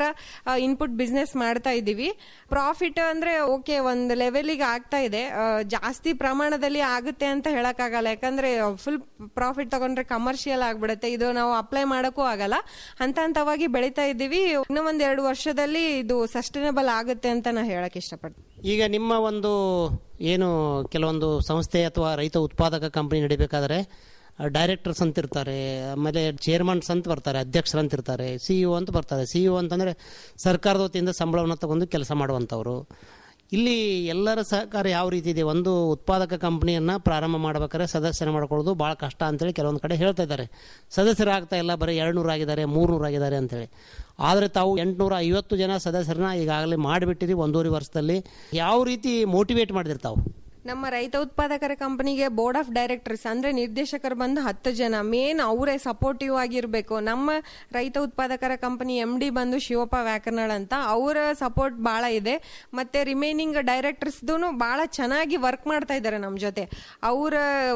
ಇನ್ಪುಟ್ ಬಿಸ್ನೆಸ್ ಮಾಡ್ತಾ ಇದ್ದೀವಿ ಪ್ರಾಫಿಟ್ ಅಂದ್ರೆ ಓಕೆ ಒಂದು ಲೆವೆಲಿಗೆ ಆಗ್ತಾ ಇದೆ ಆ, ಜಾಸ್ತಿ ಪ್ರಮಾಣದಲ್ಲಿ ಆಗುತ್ತೆ ಅಂತ ಹೇಳಕ್ಕಾಗಲ್ಲ ಯಾಕಂದ್ರೆ ಫುಲ್ ಪ್ರಾಫಿಟ್ ತಗೊಂಡ್ರೆ ಕಮರ್ಷಿಯಲ್ ಆಗ್ಬಿಡುತ್ತೆ ಇದು ನಾವು ಅಪ್ಲೈ ಮಾಡಕ್ಕೂ ಆಗಲ್ಲ ಹಂತ ಹಂತವಾಗಿ ಬೆಳೀತಾ ಇದ್ದೀವಿ ಇನ್ನೂ ಒಂದ್ ಎರಡು ವರ್ಷದಲ್ಲಿ ಇದು ಸಸ್ಟೈನಬಲ್ ಆಗುತ್ತೆ ಅಂತ ನಾ ಹೇಳಕ್ ಇಷ್ಟಪಡ್ತೀನಿ ಈಗ ನಿಮ್ಮ ಒಂದು ಏನು ಕೆಲವೊಂದು ಸಂಸ್ಥೆ ಅಥವಾ ರೈತ ಉತ್ಪಾದಕ ಕಂಪನಿ ನಡಿಬೇಕಾದ್ರೆ ಡೈರೆಕ್ಟರ್ಸ್ ಅಂತ ಇರ್ತಾರೆ ಆಮೇಲೆ ಚೇರ್ಮನ್ಸ್ ಅಂತ ಬರ್ತಾರೆ ಅಧ್ಯಕ್ಷರು ಅಂತ ಇರ್ತಾರೆ ಸಿ ಇಒ ಅಂತ ಬರ್ತಾರೆ ಸಿ ಇಒ ಅಂತಂದರೆ ಸರ್ಕಾರದ ವತಿಯಿಂದ ಸಂಬಳವನ್ನು ತಗೊಂಡು ಕೆಲಸ ಮಾಡುವಂಥವ್ರು ಇಲ್ಲಿ ಎಲ್ಲರ ಸಹಕಾರ ಯಾವ ರೀತಿ ಇದೆ ಒಂದು ಉತ್ಪಾದಕ ಕಂಪನಿಯನ್ನು ಪ್ರಾರಂಭ ಮಾಡ್ಬೇಕಾದ್ರೆ ಸದಸ್ಯನ ಮಾಡ್ಕೊಳ್ಳೋದು ಭಾಳ ಕಷ್ಟ ಅಂತೇಳಿ ಕೆಲವೊಂದು ಕಡೆ ಹೇಳ್ತಾ ಇದ್ದಾರೆ ಸದಸ್ಯರಾಗ್ತಾ ಇಲ್ಲ ಬರೀ ಎರಡುನೂರು ಆಗಿದ್ದಾರೆ ಮೂರ್ನೂರು ಆಗಿದ್ದಾರೆ ಅಂತೇಳಿ ಆದರೆ ತಾವು ಎಂಟುನೂರ ಐವತ್ತು ಜನ ಸದಸ್ಯರನ್ನ ಈಗಾಗಲೇ ಮಾಡಿಬಿಟ್ಟಿರಿ ಒಂದೂವರೆ ವರ್ಷದಲ್ಲಿ ಯಾವ ರೀತಿ ಮೋಟಿವೇಟ್ ಮಾಡಿದಿರಿ ತಾವು ನಮ್ಮ ರೈತ ಉತ್ಪಾದಕರ ಕಂಪನಿಗೆ ಬೋರ್ಡ್ ಆಫ್ ಡೈರೆಕ್ಟರ್ಸ್ ಅಂದ್ರೆ ನಿರ್ದೇಶಕರು ಬಂದು ಹತ್ತು ಜನ ಮೇನ್ ಅವರೇ ಸಪೋರ್ಟಿವ್ ಆಗಿರ್ಬೇಕು ನಮ್ಮ ರೈತ ಉತ್ಪಾದಕರ ಕಂಪನಿ ಎಂ ಡಿ ಬಂದು ಶಿವಪ್ಪ ವ್ಯಾಕರ್ನಾಳ್ ಅಂತ ಅವರ ಸಪೋರ್ಟ್ ಬಹಳ ಇದೆ ಮತ್ತೆ ರಿಮೈನಿಂಗ್ ಡೈರೆಕ್ಟರ್ಸ್ದು ಬಹಳ ಚೆನ್ನಾಗಿ ವರ್ಕ್ ಮಾಡ್ತಾ ಇದ್ದಾರೆ ನಮ್ಮ ಜೊತೆ ಅವರ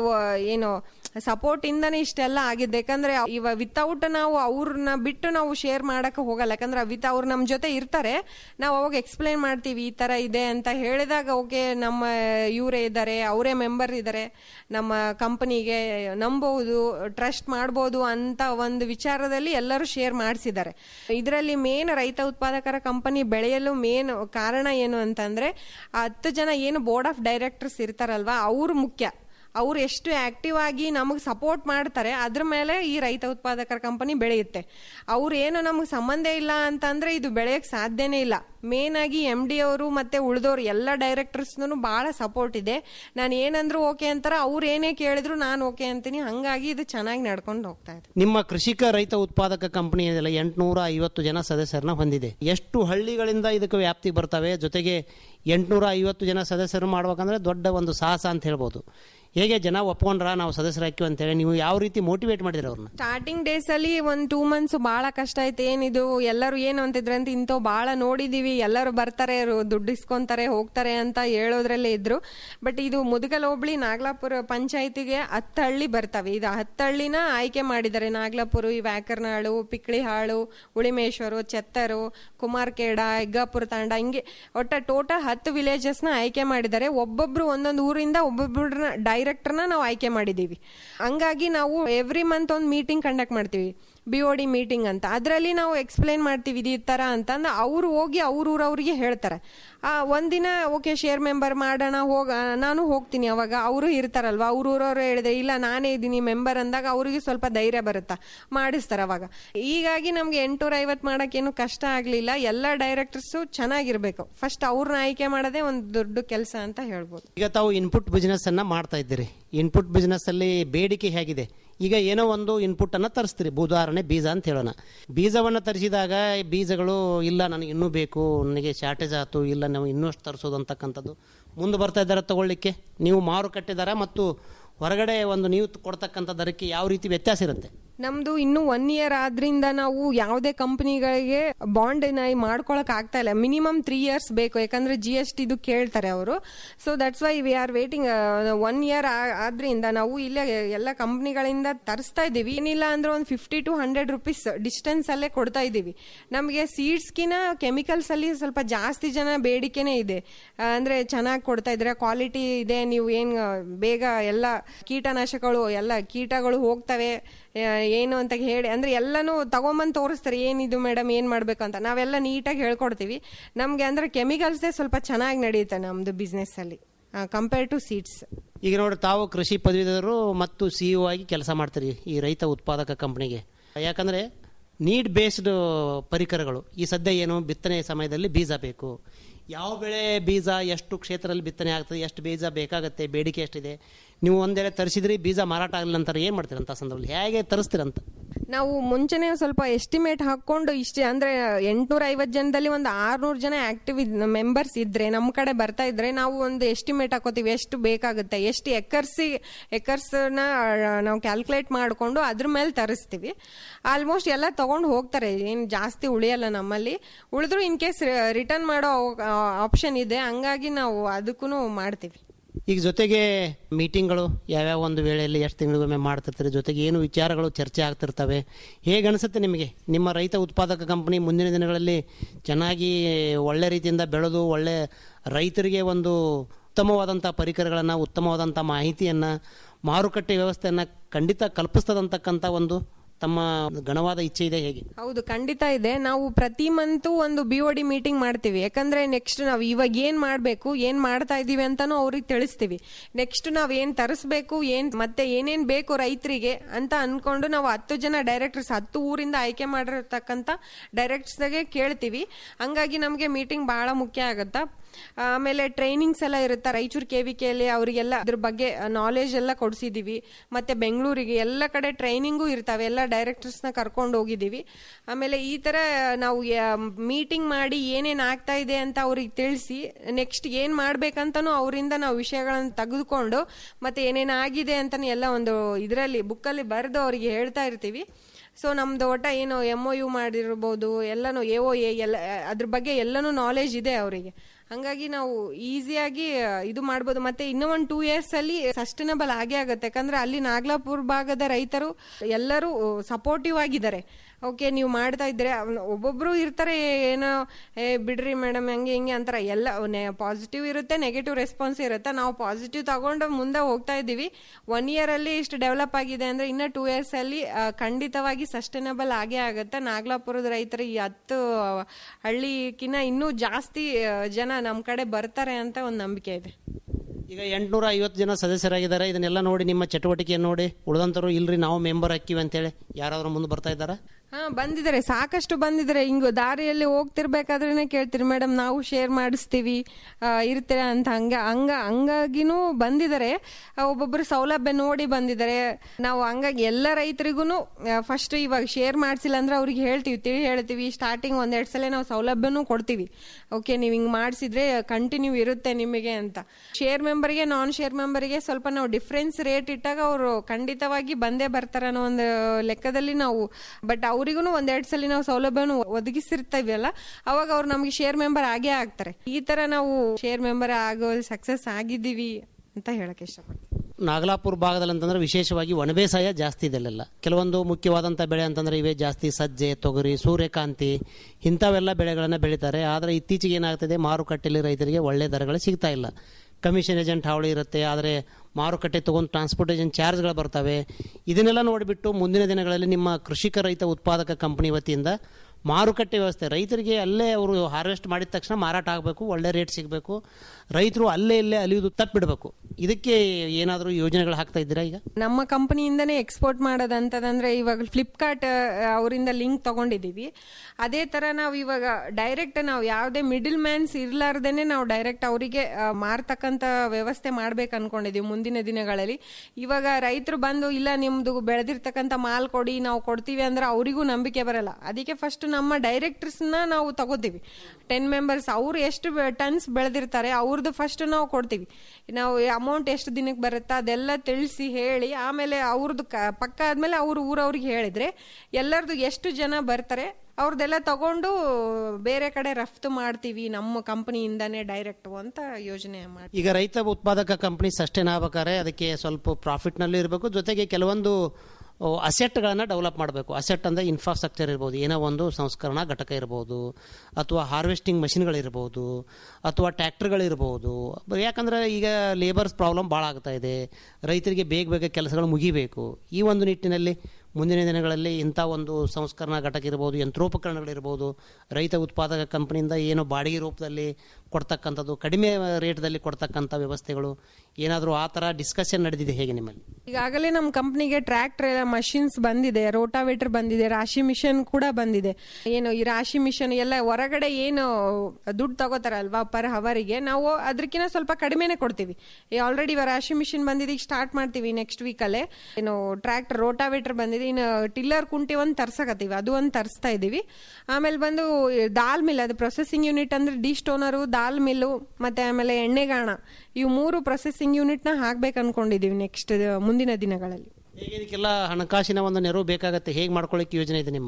ಏನು ಸಪೋರ್ಟ್ ಇಂದಾನೆ ಇಷ್ಟೆಲ್ಲ ಆಗಿದೆ ಯಾಕಂದ್ರೆ ಇವ ವಿತೌಟ್ ನಾವು ಅವ್ರನ್ನ ಬಿಟ್ಟು ನಾವು ಶೇರ್ ಮಾಡಕ್ ಹೋಗಲ್ಲ ಯಾಕಂದ್ರೆ ವಿತ್ ಅವ್ರು ನಮ್ಮ ಜೊತೆ ಇರ್ತಾರೆ ನಾವು ಅವಾಗ ಎಕ್ಸ್ಪ್ಲೈನ್ ಮಾಡ್ತೀವಿ ಈ ತರ ಇದೆ ಅಂತ ಹೇಳಿದಾಗ ಓಕೆ ನಮ್ಮ ಇವರೇ ಇದ್ದಾರೆ ಅವರೇ ಮೆಂಬರ್ ಇದ್ದಾರೆ ನಮ್ಮ ಕಂಪನಿಗೆ ನಂಬಹುದು ಟ್ರಸ್ಟ್ ಮಾಡ್ಬೋದು ಅಂತ ಒಂದು ವಿಚಾರದಲ್ಲಿ ಎಲ್ಲರೂ ಶೇರ್ ಮಾಡಿಸಿದ್ದಾರೆ ಇದರಲ್ಲಿ ಮೇನ್ ರೈತ ಉತ್ಪಾದಕರ ಕಂಪನಿ ಬೆಳೆಯಲು ಮೇನ್ ಕಾರಣ ಏನು ಅಂತಂದ್ರೆ ಆ ಹತ್ತು ಜನ ಏನು ಬೋರ್ಡ್ ಆಫ್ ಡೈರೆಕ್ಟರ್ಸ್ ಇರ್ತಾರಲ್ವಾ ಅವ್ರು ಮುಖ್ಯ ಅವ್ರು ಎಷ್ಟು ಆಕ್ಟಿವ್ ಆಗಿ ನಮಗೆ ಸಪೋರ್ಟ್ ಮಾಡ್ತಾರೆ ಅದ್ರ ಮೇಲೆ ಈ ರೈತ ಉತ್ಪಾದಕರ ಕಂಪನಿ ಬೆಳೆಯುತ್ತೆ ಅವ್ರು ಏನು ನಮಗೆ ಸಂಬಂಧ ಇಲ್ಲ ಅಂತಂದ್ರೆ ಇದು ಬೆಳೆಯಕ್ ಸಾಧ್ಯನೇ ಇಲ್ಲ ಮೇನ್ ಆಗಿ ಎಂ ಡಿ ಅವರು ಮತ್ತೆ ಉಳಿದವ್ರು ಎಲ್ಲ ಡೈರೆಕ್ಟರ್ಸ್ನು ಬಹಳ ಸಪೋರ್ಟ್ ಇದೆ ನಾನು ಏನಂದ್ರು ಓಕೆ ಅಂತಾರ ಅವ್ರು ಏನೇ ಕೇಳಿದ್ರು ನಾನು ಓಕೆ ಅಂತೀನಿ ಹಂಗಾಗಿ ಇದು ಚೆನ್ನಾಗಿ ನಡ್ಕೊಂಡು ಹೋಗ್ತಾ ಇದೆ ನಿಮ್ಮ ಕೃಷಿಕ ರೈತ ಉತ್ಪಾದಕ ಕಂಪನಿ ಏನಿಲ್ಲ ಎಂಟುನೂರ ಐವತ್ತು ಜನ ಸದಸ್ಯರನ್ನ ಹೊಂದಿದೆ ಎಷ್ಟು ಹಳ್ಳಿಗಳಿಂದ ಇದಕ್ಕೆ ವ್ಯಾಪ್ತಿ ಬರ್ತವೆ ಜೊತೆಗೆ ಎಂಟುನೂರ ಐವತ್ತು ಜನ ಸದಸ್ಯರು ಮಾಡ್ಬೇಕಂದ್ರೆ ದೊಡ್ಡ ಒಂದು ಸಾಹಸ ಅಂತ ಹೇಳ್ಬೋದು ಹೇಗೆ ಜನ ಒಪ್ಕೊಂಡ್ರ ನಾವು ಸದಸ್ಯರು ಹಾಕಿವಿ ಅಂತೇಳಿ ನೀವು ಯಾವ ರೀತಿ ಮೋಟಿವೇಟ್ ಮಾಡಿದ್ರಿ ಅವ್ರನ್ನ ಸ್ಟಾರ್ಟಿಂಗ್ ಡೇಸ್ ಅಲ್ಲಿ ಒಂದ್ ಟೂ ಮಂತ್ಸ್ ಬಹಳ ಕಷ್ಟ ಆಯ್ತು ಏನಿದು ಎಲ್ಲರೂ ಏನು ಅಂತಿದ್ರೆ ಅಂತ ಇಂಥವು ಬಹಳ ನೋಡಿದೀವಿ ಎಲ್ಲರೂ ಬರ್ತಾರೆ ರು- ದುಡ್ಡು ಇಸ್ಕೊಂತಾರೆ ಹೋಗ್ತಾರೆ ಅಂತ ಹೇಳೋದ್ರಲ್ಲೇ ಇದ್ರು ಬಟ್ ಇದು ಮುದಗಲ್ ಹೋಬಳಿ ನಾಗ್ಲಾಪುರ ಪಂಚಾಯತಿಗೆ ಹತ್ತು ಹಳ್ಳಿ ಬರ್ತವೆ ಇದು ಹತ್ತು ಹಳ್ಳಿನ ಆಯ್ಕೆ ಮಾಡಿದ್ದಾರೆ ನಾಗ್ಲಾಪುರ ಈ ವ್ಯಾಕರ್ನಾಳು ಪಿಕ್ಳಿಹಾಳು ಉಳಿಮೇಶ್ವರು ಚೆತ್ತರು ಕುಮಾರ್ಖೇಡ ಹೆಗ್ಗಾಪುರ ತಾಂಡ ಹಿಂಗೆ ಒಟ್ಟ ಟೋಟಲ್ ಹತ್ತು ವಿಲೇಜಸ್ ನ ಆಯ್ಕೆ ಮಾಡಿದ್ದಾರೆ ಒಬ್ಬೊಬ್ರು ಒಂದೊಂದು ಊರಿಂದ ಒಬ್ಬೊಬ್ಬರನ್ನ ಡೈರೆಕ್ಟರ್ನ ನಾವು ಆಯ್ಕೆ ಮಾಡಿದೀವಿ ಹಂಗಾಗಿ ನಾವು ಎವ್ರಿ ಮಂತ್ ಒಂದು ಮೀಟಿಂಗ್ ಕಂಡಕ್ಟ್ ಮಾಡ್ತೀವಿ ಬಿ ಒ ಡಿ ಮೀಟಿಂಗ್ ಅಂತ ಅದರಲ್ಲಿ ನಾವು ಎಕ್ಸ್ಪ್ಲೈನ್ ಮಾಡ್ತೀವಿ ಇದು ಈ ಥರ ಅಂತಂದು ಅವರು ಹೋಗಿ ಅವ್ರ ಊರವ್ರಿಗೆ ಹೇಳ್ತಾರೆ ಆ, ಒಂದಿನ ಓಕೆ ಶೇರ್ ಮೆಂಬರ್ ಮಾಡೋಣ ಹೋಗ ನಾನು ಹೋಗ್ತೀನಿ ಅವಾಗ ಅವರು ಇರ್ತಾರಲ್ವಾ ಅವ್ರ ಊರವ್ರು ಹೇಳಿದೆ ಇಲ್ಲ ನಾನೇ ಇದ್ದೀನಿ ಮೆಂಬರ್ ಅಂದಾಗ ಅವ್ರಿಗೆ ಸ್ವಲ್ಪ ಧೈರ್ಯ ಬರುತ್ತಾ ಮಾಡಿಸ್ತಾರೆ ಅವಾಗ ಹೀಗಾಗಿ ನಮ್ಗೆ ಎಂಟುನೂರ ಐವತ್ತು ಮಾಡೋಕ್ಕೇನು ಕಷ್ಟ ಆಗಲಿಲ್ಲ ಎಲ್ಲ ಡೈರೆಕ್ಟರ್ಸು ಚೆನ್ನಾಗಿರ್ಬೇಕು ಫಸ್ಟ್ ಅವ್ರನ್ನ ಆಯ್ಕೆ ಮಾಡೋದೇ ಒಂದು ದೊಡ್ಡ ಕೆಲಸ ಅಂತ ಹೇಳ್ಬೋದು ಈಗ ತಾವು ಇನ್ಪುಟ್ ಬಿಸ್ನೆಸ್ ಅನ್ನ ಮಾಡ್ತಾ ಇದ್ದೀರಿ ಇನ್ಪುಟ್ ಬಿಸ್ನೆಸ್ ಅಲ್ಲಿ ಬೇಡಿಕೆ ಹೇಗಿದೆ ಈಗ ಏನೋ ಒಂದು ಇನ್ಪುಟ್ ಅನ್ನ ತರಿಸ್ತೀರಿ ಉದಾಹರಣೆ ಬೀಜ ಅಂತ ಹೇಳೋಣ ಬೀಜವನ್ನು ತರಿಸಿದಾಗ ಈ ಬೀಜಗಳು ಇಲ್ಲ ನನಗೆ ಇನ್ನೂ ಬೇಕು ನನಗೆ ಶಾರ್ಟೇಜ್ ಆಯ್ತು ಇಲ್ಲ ನಾವು ಇನ್ನಷ್ಟು ತರಿಸೋದು ಅಂತಕ್ಕಂಥದ್ದು ಮುಂದೆ ಬರ್ತಾ ಇದ್ದಾರೆ ತಗೊಳ್ಳಿಕ್ಕೆ ನೀವು ಮಾರುಕಟ್ಟೆ ದರ ಮತ್ತು ಹೊರಗಡೆ ಒಂದು ನೀವು ಕೊಡ್ತಕ್ಕಂಥ ದರಕ್ಕೆ ಯಾವ ರೀತಿ ವ್ಯತ್ಯಾಸ ಇರುತ್ತೆ ನಮ್ದು ಇನ್ನು ಒನ್ ಇಯರ್ ಆದ್ರಿಂದ ನಾವು ಯಾವುದೇ ಕಂಪನಿಗಳಿಗೆ ಬಾಂಡ್ ಮಾಡ್ಕೊಳಕ್ ಆಗ್ತಾ ಇಲ್ಲ ಮಿನಿಮಮ್ ತ್ರೀ ಇಯರ್ಸ್ ಬೇಕು ಯಾಕಂದ್ರೆ ಜಿ ಎಸ್ ಟಿ ಇದು ಕೇಳ್ತಾರೆ ಅವರು so that's why we are waiting one year ಆದ್ರಿಂದ ನಾವು ಇಲ್ಲೇ ಎಲ್ಲ ಕಂಪ್ನಿಗಳಿಂದ ತರಿಸ್ತಾ ಇದ್ದೀವಿ ಏನಿಲ್ಲ ಅಂದ್ರೆ ಒಂದು fifty to hundred rupees distance ಅಲ್ಲೇ ಕೊಡ್ತಾ ಇದ್ದೀವಿ ನಮಗೆ ಸೀಡ್ಸ್ಕಿನ ಕೆಮಿಕಲ್ಸ್ ಅಲ್ಲಿ ಸ್ವಲ್ಪ ಜಾಸ್ತಿ ಜನ ಬೇಡಿಕೆನೇ ಇದೆ ಆ, ಅಂದ್ರೆ ಚೆನ್ನಾಗಿ ಕೊಡ್ತಾ ಇದ್ರೆ ಕ್ವಾಲಿಟಿ ಇದೆ ನೀವು ಏನ್ ಆ, ಬೇಗ ಎಲ್ಲ ಕೀಟನಾಶಕಗಳು ಎಲ್ಲ ಕೀಟಗಳು ಹೋಗ್ತವೆ ಆ, ಏನು ಅಂತ ಹೇಳಿ ಅಂದ್ರೆ ಎಲ್ಲಾನು ತಗೊಂಬಂದು ತೋರಿಸ್ತಾರೆ ಏನಿದು ಮೇಡಮ್ ಏನ್ ಮಾಡ್ಬೇಕು ಅಂತ ನಾವೆಲ್ಲ ನೀಟಾಗಿ ಹೇಳ್ಕೊಡ್ತೀವಿ ನಮ್ಗೆ ಅಂದ್ರೆ ಕೆಮಿಕಲ್ಸ್ದೇ ಸ್ವಲ್ಪ ಚೆನ್ನಾಗಿ ನಡೆಯುತ್ತೆ ನಮ್ದು ಬಿಸ್ನೆಸ್ ಅಲ್ಲಿ ಕಂಪೇರ್ ಟು ಸೀಡ್ಸ್ ಈಗ ನೋಡಿ ತಾವು ಕೃಷಿ ಪದವೀಧರರು ಮತ್ತು ಸಿ ಇಒ ಆಗಿ ಕೆಲಸ ಮಾಡ್ತೀರಿ ಈ ರೈತ ಉತ್ಪಾದಕ ಕಂಪನಿಗೆ ಯಾಕಂದರೆ ನೀಡ್ ಬೇಸ್ಡ್ ಪರಿಕರಗಳು ಈ ಸದ್ಯ ಏನು ಬಿತ್ತನೆ ಸಮಯದಲ್ಲಿ ಬೀಜ ಬೇಕು ಯಾವ ಬೆಳೆ ಬೀಜ ಎಷ್ಟು ಕ್ಷೇತ್ರದಲ್ಲಿ ಬಿತ್ತನೆ ಆಗ್ತದೆ ಎಷ್ಟು ಬೀಜ ಬೇಕಾಗುತ್ತೆ ಬೇಡಿಕೆ ಎಷ್ಟಿದೆ ನೀವು ಒಂದೆಡೆ ತರಿಸಿದ್ರಿ ಬೀಜ ಮಾರಾಟ ಆಗಲಿಲ್ಲ ಅಂತಾರೆ ಏನು ಮಾಡ್ತೀರಂತ ಸಂದರ್ಭದಲ್ಲಿ ಹೇಗೆ ತರಿಸ್ತೀರಂತ ನಾವು ಮುಂಚೆನೆ ಸ್ವಲ್ಪ ಎಸ್ಟಿಮೇಟ್ ಹಾಕೊಂಡು ಇಷ್ಟೇ ಅಂದ್ರೆ ಎಂಟ್ನೂರ ಐವತ್ತು ಜನದಲ್ಲಿ ಒಂದು ಆರ್ನೂರು ಜನ ಆಕ್ಟಿವ್ ಮೆಂಬರ್ಸ್ ಇದ್ರೆ ನಮ್ಮ ಕಡೆ ಬರ್ತಾ ಇದ್ರೆ ನಾವು ಒಂದು ಎಸ್ಟಿಮೇಟ್ ಹಾಕೋತೀವಿ ಎಷ್ಟು ಬೇಕಾಗುತ್ತೆ ಎಷ್ಟು ಎಕರ್ಸಿ ಎಕರ್ಸ್ನ ನಾವು ಕ್ಯಾಲ್ಕುಲೇಟ್ ಮಾಡಿಕೊಂಡು ಅದ್ರ ಮೇಲೆ ತರಿಸ್ತೀವಿ ಆಲ್ಮೋಸ್ಟ್ ಎಲ್ಲ ತಗೊಂಡು ಹೋಗ್ತಾರೆ ಏನು ಜಾಸ್ತಿ ಉಳಿಯಲ್ಲ ನಮ್ಮಲ್ಲಿ ಉಳಿದ್ರು ಇನ್ ಕೇಸ್ ರಿಟರ್ನ್ ಮಾಡೋ ಆಪ್ಷನ್ ಇದೆ ಹಂಗಾಗಿ ನಾವು ಅದಕ್ಕೂ ಮಾಡ್ತೀವಿ ಈಗ ಜೊತೆಗೆ ಮೀಟಿಂಗ್ಗಳು ಯಾವ್ಯಾವ ಒಂದು ವೇಳೆಯಲ್ಲಿ ಎಷ್ಟು ತಿಂಗಳಿಗೊಮ್ಮೆ ಮಾಡ್ತಿರ್ತೀರಿ ಜೊತೆಗೆ ಏನು ವಿಚಾರಗಳು ಚರ್ಚೆ ಆಗ್ತಿರ್ತವೆ ಹೇಗೆ ಅನಿಸುತ್ತೆ ನಿಮಗೆ ನಿಮ್ಮ ರೈತ ಉತ್ಪಾದಕ ಕಂಪನಿ ಮುಂದಿನ ದಿನಗಳಲ್ಲಿ ಚೆನ್ನಾಗಿ ಒಳ್ಳೆ ರೀತಿಯಿಂದ ಬೆಳೆದು ಒಳ್ಳೆ ರೈತರಿಗೆ ಒಂದು ಉತ್ತಮವಾದಂಥ ಪರಿಕರಗಳನ್ನು ಉತ್ತಮವಾದಂಥ ಮಾಹಿತಿಯನ್ನು ಮಾರುಕಟ್ಟೆ ವ್ಯವಸ್ಥೆಯನ್ನು ಖಂಡಿತ ಕಲ್ಪಿಸ್ತದಂತಕ್ಕಂಥ ಒಂದು ತಮ್ಮ ಗಣವಾದ ಇಚ್ಛೆ ಇದೆ ಹೇಗೆ ಹೌದು ಖಂಡಿತ ಇದೆ ನಾವು ಪ್ರತಿ ಮಂತು ಒಂದು ಬಿ ಡಿ ಮೀಟಿಂಗ್ ಮಾಡ್ತೀವಿ ಯಾಕಂದ್ರೆ ನೆಕ್ಸ್ಟ್ ನಾವು ಇವಾಗ ಏನ್ ಮಾಡ್ಬೇಕು ಏನ್ ಮಾಡ್ತಾ ಇದೀವಿ ಅಂತಾನು ಅವ್ರಿಗೆ ತಿಳಿಸ್ತೀವಿ ನೆಕ್ಸ್ಟ್ ನಾವ್ ಏನ್ ತರಿಸ್ಬೇಕು ಏನ್ ಮತ್ತೆ ಏನೇನ್ ಬೇಕು ರೈತರಿಗೆ ಅಂತ ಅನ್ಕೊಂಡು ನಾವು ಹತ್ತು ಜನ ಡೈರೆಕ್ಟರ್ಸ್ ಹತ್ತು ಊರಿಂದ ಆಯ್ಕೆ ಮಾಡಿರ್ತಕ್ಕಂಥ ಡೈರೆಕ್ಟರ್ಸ್ಗೆ ಕೇಳ್ತೀವಿ ಹಂಗಾಗಿ ನಮಗೆ ಮೀಟಿಂಗ್ ಬಹಳ ಮುಖ್ಯ ಆಗತ್ತಾ ಆಮೇಲೆ ಟ್ರೈನಿಂಗ್ಸ್ ಎಲ್ಲ ಇರುತ್ತೆ ರಾಯಚೂರು ಕೆ ವಿ ಕೆಯಲ್ಲಿ ಅವರಿಗೆಲ್ಲ ಅದ್ರ ಬಗ್ಗೆ ನಾಲೆಜ್ ಎಲ್ಲ ಕೊಡಿಸಿದೀವಿ ಮತ್ತೆ ಬೆಂಗಳೂರಿಗೆ ಎಲ್ಲ ಕಡೆ ಟ್ರೈನಿಂಗು ಇರ್ತಾವೆ ಎಲ್ಲ ಡೈರೆಕ್ಟರ್ಸ್ನ ಕರ್ಕೊಂಡು ಹೋಗಿದ್ದೀವಿ ಆಮೇಲೆ ಈ ತರ ನಾವು ಮೀಟಿಂಗ್ ಮಾಡಿ ಏನೇನ್ ಆಗ್ತಾ ಇದೆ ಅಂತ ಅವ್ರಿಗೆ ತಿಳಿಸಿ ನೆಕ್ಸ್ಟ್ ಏನ್ ಮಾಡ್ಬೇಕಂತನೂ ಅವರಿಂದ ನಾವು ವಿಷಯಗಳನ್ನ ತೆಗೆದುಕೊಂಡು ಮತ್ತೆ ಏನೇನ್ ಆಗಿದೆ ಅಂತಾನು ಎಲ್ಲ ಒಂದು ಇದರಲ್ಲಿ ಬುಕ್ಕಲ್ಲಿ ಬರೆದು ಅವರಿಗೆ ಹೇಳ್ತಾ ಇರ್ತೀವಿ ಸೊ ನಮ್ದು ಒಟ್ಟ ಏನು ಎಮ್ ಒ ಯು ಮಾಡಿರ್ಬೋದು ಎಲ್ಲನೂ ಎ ಒ ಎ ಎಲ್ಲ ಅದ್ರ ಬಗ್ಗೆ ಎಲ್ಲನೂ ನಾಲೆಜ್ ಇದೆ ಅವರಿಗೆ ಹಂಗಾಗಿ ನಾವು ಈಸಿಯಾಗಿ ಇದು ಮಾಡ್ಬೋದು ಮತ್ತೆ ಇನ್ನೂ ಒಂದು ಟೂ ಇಯರ್ಸ್ ಅಲ್ಲಿ ಸಸ್ಟೈನಬಲ್ ಆಗೇ ಆಗುತ್ತೆ ಯಾಕಂದ್ರೆ ಅಲ್ಲಿ ನಾಗ್ಲಾಪುರ್ ಭಾಗದ ರೈತರು ಎಲ್ಲರೂ ಸಪೋರ್ಟಿವ್ ಆಗಿದ್ದಾರೆ ಓಕೆ ನೀವು ಮಾಡ್ತಾ ಇದ್ರೆ ಅವ್ನ- ಒಬ್ಬೊಬ್ರು ಇರ್ತಾರೆ ಏನೋ ಏ ಬಿಡ್ರಿ ಮೇಡಮ್ ಹಂಗೆ ಹಿಂಗೆ ಅಂತಾರೆ ಎಲ್ಲ ಪಾಸಿಟಿವ್ ಇರುತ್ತೆ ನೆಗೆಟಿವ್ ರೆಸ್ಪಾನ್ಸ್ ಇರುತ್ತೆ ನಾವು ಪಾಸಿಟಿವ್ ತಗೊಂಡು ಮುಂದೆ ಹೋಗ್ತಾ ಇದ್ದೀವಿ ಒನ್ ಇಯರ್ ಅಲ್ಲಿ ಇಷ್ಟು ಡೆವಲಪ್ ಆಗಿದೆ ಅಂದ್ರೆ ಇನ್ನ ಟೂ ಇಯರ್ಸ್ ಅಲ್ಲಿ ಆ, ಖಂಡಿತವಾಗಿ ಸಸ್ಟೈನಬಲ್ ಆಗೇ ಆಗುತ್ತೆ ನಾಗಲಾಪುರದ ರೈತರು ಈ ಹತ್ತು ಹಳ್ಳಿಕಿನ್ನ ಇನ್ನೂ ಜಾಸ್ತಿ ಆ, ಜನ ನಮ್ಮ ಕಡೆ ಬರ್ತಾರೆ ಅಂತ ಒಂದು ನಂಬಿಕೆ ಇದೆ ಈಗ ಎಂಟುನೂರ ಐವತ್ತು ಜನ ಸದಸ್ಯರಾಗಿದ್ದಾರೆ ಇದನ್ನೆಲ್ಲ ನೋಡಿ ನಿಮ್ಮ ಚಟುವಟಿಕೆಯನ್ನು ನೋಡಿ ಉಳಿದಂತರು ಇಲ್ರಿ ನಾವು ಮೆಂಬರ್ ಹಾಕಿವಿ ಅಂತೇಳಿ ಯಾರಾದ್ರೂ ಮುಂದೆ ಬರ್ತಾ ಇದ್ದಾರಾ ಹಾ ಬಂದಿದ್ದಾರೆ ಸಾಕಷ್ಟು ಬಂದಿದ್ದಾರೆ ಹಿಂಗ ದಾರಿಯಲ್ಲಿ ಹೋಗ್ತಿರ್ಬೇಕಾದ್ರೇನೆ ಕೇಳ್ತೀರಿ ಮೇಡಮ್ ನಾವು ಶೇರ್ ಮಾಡಿಸ್ತೀವಿ ಆ, ಇರ್ತೀರಾ ಅಂತ ಹಂಗ ಹಂಗ ಹಂಗಾಗಿನೂ ಬಂದಿದ್ದಾರೆ ಆ, ಒಬ್ಬೊಬ್ರು ಸೌಲಭ್ಯ ನೋಡಿ ಬಂದಿದ್ದಾರೆ ನಾವು ಹಂಗಾಗಿ ಎಲ್ಲ ರೈತರಿಗೂ ಫಸ್ಟ್ ಇವಾಗ ಶೇರ್ ಮಾಡಿಸಿಲ್ಲ ಅಂದ್ರೆ ಅವ್ರಿಗೆ ಹೇಳ್ತೀವಿ ತಿಳಿ ಹೇಳ್ತೀವಿ ಸ್ಟಾರ್ಟಿಂಗ್ ಒಂದೆರಡು ಸಲ ನಾವು ಸೌಲಭ್ಯನೂ ಕೊಡ್ತೀವಿ ಓಕೆ ನೀವು ಹಿಂಗ್ ಮಾಡಿಸಿದ್ರೆ ಕಂಟಿನ್ಯೂ ಇರುತ್ತೆ ನಿಮಗೆ ಅಂತ ಶೇರ್ ಮೆಂಬರ್ಗೆ ನಾನ್ ಶೇರ್ ಮೆಂಬರ್ಗೆ ಸ್ವಲ್ಪ ನಾವು ಡಿಫ್ರೆನ್ಸ್ ರೇಟ್ ಇಟ್ಟಾಗ ಅವರು ಖಂಡಿತವಾಗಿ ಬಂದೇ ಬರ್ತಾರೆ ಅನ್ನೋ ಒಂದು ಲೆಕ್ಕದಲ್ಲಿ ನಾವು ಬಟ್ ಅವರಿಗೂ ಒಂದೆರಡು ಸಲ ನಾವು ಸೌಲಭ್ಯವನ್ನು ಒದಗಿಸಿರ್ತೀವಲ್ಲ ಅವಾಗ ಅವ್ರು ನಮ್ಗೆ ಶೇರ್ ಮೆಂಬರ್ ಆಗೇ ಆಗ್ತಾರೆ ಈ ತರ ನಾವು ಶೇರ್ ಮೆಂಬರ್ ಆಗೋ ಸಕ್ಸಸ್ ಆಗಿದ್ದೀವಿ ಅಂತ ಹೇಳಕ್ ಇಷ್ಟಪಡ್ತೀನಿ ನಾಗಲಾಪುರ ಭಾಗದಲ್ಲಿ ಅಂತಂದ್ರೆ ವಿಶೇಷವಾಗಿ ಒಣಬೇಸಾಯ ಜಾಸ್ತಿ ಇದೆ ಅಲ್ಲೆಲ್ಲ ಕೆಲವೊಂದು ಮುಖ್ಯವಾದಂಥ ಬೆಳೆ ಅಂತಂದ್ರೆ ಇವೆ ಜಾಸ್ತಿ ಸಜ್ಜೆ ತೊಗರಿ ಸೂರ್ಯಕಾಂತಿ ಇಂಥವೆಲ್ಲ ಬೆಳೆಗಳನ್ನು ಬೆಳೀತಾರೆ ಆದರೆ ಇತ್ತೀಚೆಗೆ ಏನಾಗ್ತದೆ ಮಾರುಕಟ್ಟೆಯಲ್ಲಿ ರೈತರಿಗೆ ಒಳ್ಳೆ ದರಗಳು ಸಿಗ್ತಾ ಇಲ್ಲ ಕಮಿಷನ್ ಏಜೆಂಟ್ ಹಾವಳಿ ಇರುತ್ತೆ ಆದರೆ ಮಾರುಕಟ್ಟೆ ತೊಗೊಂಡು ಟ್ರಾನ್ಸ್ಪೋರ್ಟೇಷನ್ ಚಾರ್ಜ್ಗಳು ಬರ್ತವೆ ಇದನ್ನೆಲ್ಲ ನೋಡಿಬಿಟ್ಟು ಮುಂದಿನ ದಿನಗಳಲ್ಲಿ ನಿಮ್ಮ ಕೃಷಿಕ ರೈತ ಉತ್ಪಾದಕ ಕಂಪನಿ ವತಿಯಿಂದ ಮಾರುಕಟ್ಟೆ ವ್ಯವಸ್ಥೆ ರೈತರಿಗೆ ಅಲ್ಲೇ ಅವರು ಹಾರ್ವೆಸ್ಟ್ ಮಾಡಿದ ತಕ್ಷಣ ಮಾರಾಟ ಆಗಬೇಕು ಒಳ್ಳೆ ರೇಟ್ ಸಿಗಬೇಕು ರೈತರು ಅಲ್ಲೇ ಇಲ್ಲೇ ಅಲಿಯುವುದು ತಪ್ಪಿಡಬೇಕು ಇದಕ್ಕೆ ಏನಾದರೂ ಯೋಜನೆಗಳು ಹಾಕ್ತಾ ಇದ್ದೀರಾ ಈಗ ನಮ್ಮ ಕಂಪನಿಯಿಂದನೇ ಎಕ್ಸ್ಪೋರ್ಟ್ ಮಾಡೋದಂತದಂದ್ರೆ ಇವಾಗ ಫ್ಲಿಪ್ಕಾರ್ಟ್ ಅವರಿಂದ ಲಿಂಕ್ ತಗೊಂಡಿದ್ದೀವಿ ಅದೇ ತರ ನಾವು ಇವಾಗ ಡೈರೆಕ್ಟ್ ನಾವು ಯಾವುದೇ ಮಿಡಿಲ್ ಮ್ಯಾನ್ಸ್ ಇರ್ಲಾರ್ದೇನೆ ನಾವು ಡೈರೆಕ್ಟ್ ಅವರಿಗೆ ಮಾರ್ತಕ್ಕಂತ ವ್ಯವಸ್ಥೆ ಮಾಡ್ಬೇಕು ಅನ್ಕೊಂಡಿದೀವಿ ಮುಂದಿನ ದಿನಗಳಲ್ಲಿ ಇವಾಗ ರೈತರು ಬಂದು ಇಲ್ಲ ನಿಮ್ದು ಬೆಳೆದಿರ್ತಕ್ಕಂಥ ಮಾಲ್ ಕೊಡಿ ನಾವು ಕೊಡ್ತೀವಿ ಅಂದ್ರೆ ಅವರಿಗೂ ನಂಬಿಕೆ ಬರಲ್ಲ ಅದಕ್ಕೆ ಫಸ್ಟ್ ನಮ್ಮ ಡೈರೆಕ್ಟರ್ಸ್ನ ನಾವು ತಗೋತೀವಿ ಟೆನ್ ಮೆಂಬರ್ಸ್ ಅವ್ರು ಎಷ್ಟು ಟನ್ಸ್ ಬೆಳೆದಿರ್ತಾರೆ ಅವ್ರದ್ದು ಫಸ್ಟ್ ನಾವು ಕೊಡ್ತೀವಿ ನಾವು ಅಮೌಂಟ್ ಎಷ್ಟು ದಿನಕ್ಕೆ ಬರುತ್ತಾ ಅದೆಲ್ಲ ತಿಳಿಸಿ ಹೇಳಿ ಆಮೇಲೆ ಅವ್ರದ್ದು ಕ- ಪಕ್ಕ ಆದ್ಮೇಲೆ ಅವ್ರ ಊರವ್ರಿಗೆ ಹೇಳಿದ್ರೆ ಎಲ್ಲರದು ಎಷ್ಟು ಜನ ಬರ್ತಾರೆ ಅವ್ರದ್ದೆಲ್ಲ ತಗೊಂಡು ಬೇರೆ ಕಡೆ ರಫ್ತು ಮಾಡ್ತೀವಿ ನಮ್ಮ ಕಂಪನಿಯಿಂದಾನೇ ಡೈರೆಕ್ಟ್ ಅಂತ ಯೋಜನೆ ಮಾಡಿ ಈಗ ರೈತ ಉತ್ಪಾದಕ ಕಂಪನಿ ಸಸ್ಟೈನ್ ಆಗ್ಬೇಕಾದ್ರೆ ಅದಕ್ಕೆ ಸ್ವಲ್ಪ ಪ್ರಾಫಿಟ್ನಲ್ಲೂ ಇರಬೇಕು ಜೊತೆಗೆ ಕೆಲವೊಂದು ಅಸೆಟ್ಗಳನ್ನು ಡೆವಲಪ್ ಮಾಡಬೇಕು ಅಸೆಟ್ ಅಂದರೆ ಇನ್ಫ್ರಾಸ್ಟ್ರಕ್ಚರ್ ಇರ್ಬೋದು ಏನೋ ಒಂದು ಸಂಸ್ಕರಣಾ ಘಟಕ ಇರ್ಬೋದು ಅಥವಾ ಹಾರ್ವೆಸ್ಟಿಂಗ್ ಮಷಿನ್ಗಳಿರ್ಬೋದು ಅಥವಾ ಟ್ಯಾಕ್ಟರ್ಗಳಿರ್ಬೋದು ಯಾಕಂದರೆ ಈಗ ಲೇಬರ್ಸ್ ಪ್ರಾಬ್ಲಮ್ ಭಾಳ ಆಗ್ತಾ ಇದೆ ರೈತರಿಗೆ ಬೇಗ ಬೇಗ ಕೆಲಸಗಳು ಮುಗಿಬೇಕು ಈ ಒಂದು ನಿಟ್ಟಿನಲ್ಲಿ ಮುಂದಿನ ದಿನಗಳಲ್ಲಿ ಇಂಥ ಒಂದು ಸಂಸ್ಕರಣಾ ಘಟಕ ಇರ್ಬೋದು ಯಂತ್ರೋಪಕರಣಗಳಿರ್ಬೋದು ರೈತ ಉತ್ಪಾದಕ ಕಂಪನಿಯಿಂದ ಏನು ಬಾಡಿಗೆ ರೂಪದಲ್ಲಿ ಕೊಡ್ತಕ್ಕಂಥದ್ದು ಕಡಿಮೆ ರೇಟ್ದಲ್ಲಿ ಕೊಡ್ತಕ್ಕಂಥ ವ್ಯವಸ್ಥೆಗಳು ಏನಾದರೂ ಆ ಥರ ಡಿಸ್ಕಷನ್ ನಡೆದಿದೆ ಹೇಗೆ ನಿಮ್ಮಲ್ಲಿ ಈಗಾಗಲೇ ನಮ್ಮ ಕಂಪ್ನಿಗೆ ಟ್ರ್ಯಾಕ್ಟರ್ ಎಲ್ಲ ಮಷಿನ್ಸ್ ಬಂದಿದೆ ರೋಟಾವೇಟರ್ ಬಂದಿದೆ ರಾಶಿ ಮಿಷನ್ ಕೂಡ ಬಂದಿದೆ ಏನು ಈ ರಾಶಿ ಮಿಷನ್ ಎಲ್ಲ ಹೊರಗಡೆ ಏನು ದುಡ್ಡು ತಗೋತಾರಲ್ವಾ ಪರ್ ಅವರಿಗೆ ನಾವು ಅದಕ್ಕಿಂತ ಸ್ವಲ್ಪ ಕಡಿಮೆನೆ ಕೊಡ್ತೀವಿ ಆಲ್ರೆಡಿ ಇವಾಗ ರಾಶಿ ಮಿಷಿನ್ ಬಂದಿದೆ ಈಗ ಸ್ಟಾರ್ಟ್ ಮಾಡ್ತೀವಿ ನೆಕ್ಸ್ಟ್ ವೀಕಲ್ಲೇ ಏನು ಟ್ರ್ಯಾಕ್ಟರ್ ರೋಟಾವೇಟರ್ ಬಂದಿದೆ ಇನ್ನು ಟಿಲ್ಲರ್ ಕುಂಟಿ ಒಂದು ತರ್ಸಕತ್ತೀವಿ ಅದು ಒಂದು ತರಿಸ್ತಾ ಇದೀವಿ ಆಮೇಲೆ ಬಂದು ದಾಲ್ ಮಿಲ್ ಅದು ಪ್ರೊಸೆಸಿಂಗ್ ಯೂನಿಟ್ ಅಂದ್ರೆ ಡಿ ಸ್ಟೋನರು ದಾಲ್ ಮಿಲ್ಲು ಮತ್ತೆ ಆಮೇಲೆ ಎಣ್ಣೆಗಾಣ ಇವು ಮೂರು ಪ್ರೊಸೆಸಿಂಗ್ ಯೂನಿಟ್ನ ಹಾಕ್ಬೇಕು ಅನ್ಕೊಂಡಿದೀವಿ ನೆಕ್ಸ್ಟ್ ಮುಂದಿನ ದಿನಗಳಲ್ಲಿ ಹೇಗೆ ಇದಕ್ಕೆಲ್ಲ ಹಣಕಾಸಿನ ಒಂದು ನೆರವು ಬೇಕಾಗತ್ತೆ ಹೇಗೆ ಮಾಡ್ಕೊಳ್ಳಿಕ್ಕೆ ಯೋಜನೆ ಇದೆ ನಿಮ್ಮಲ್ಲಿ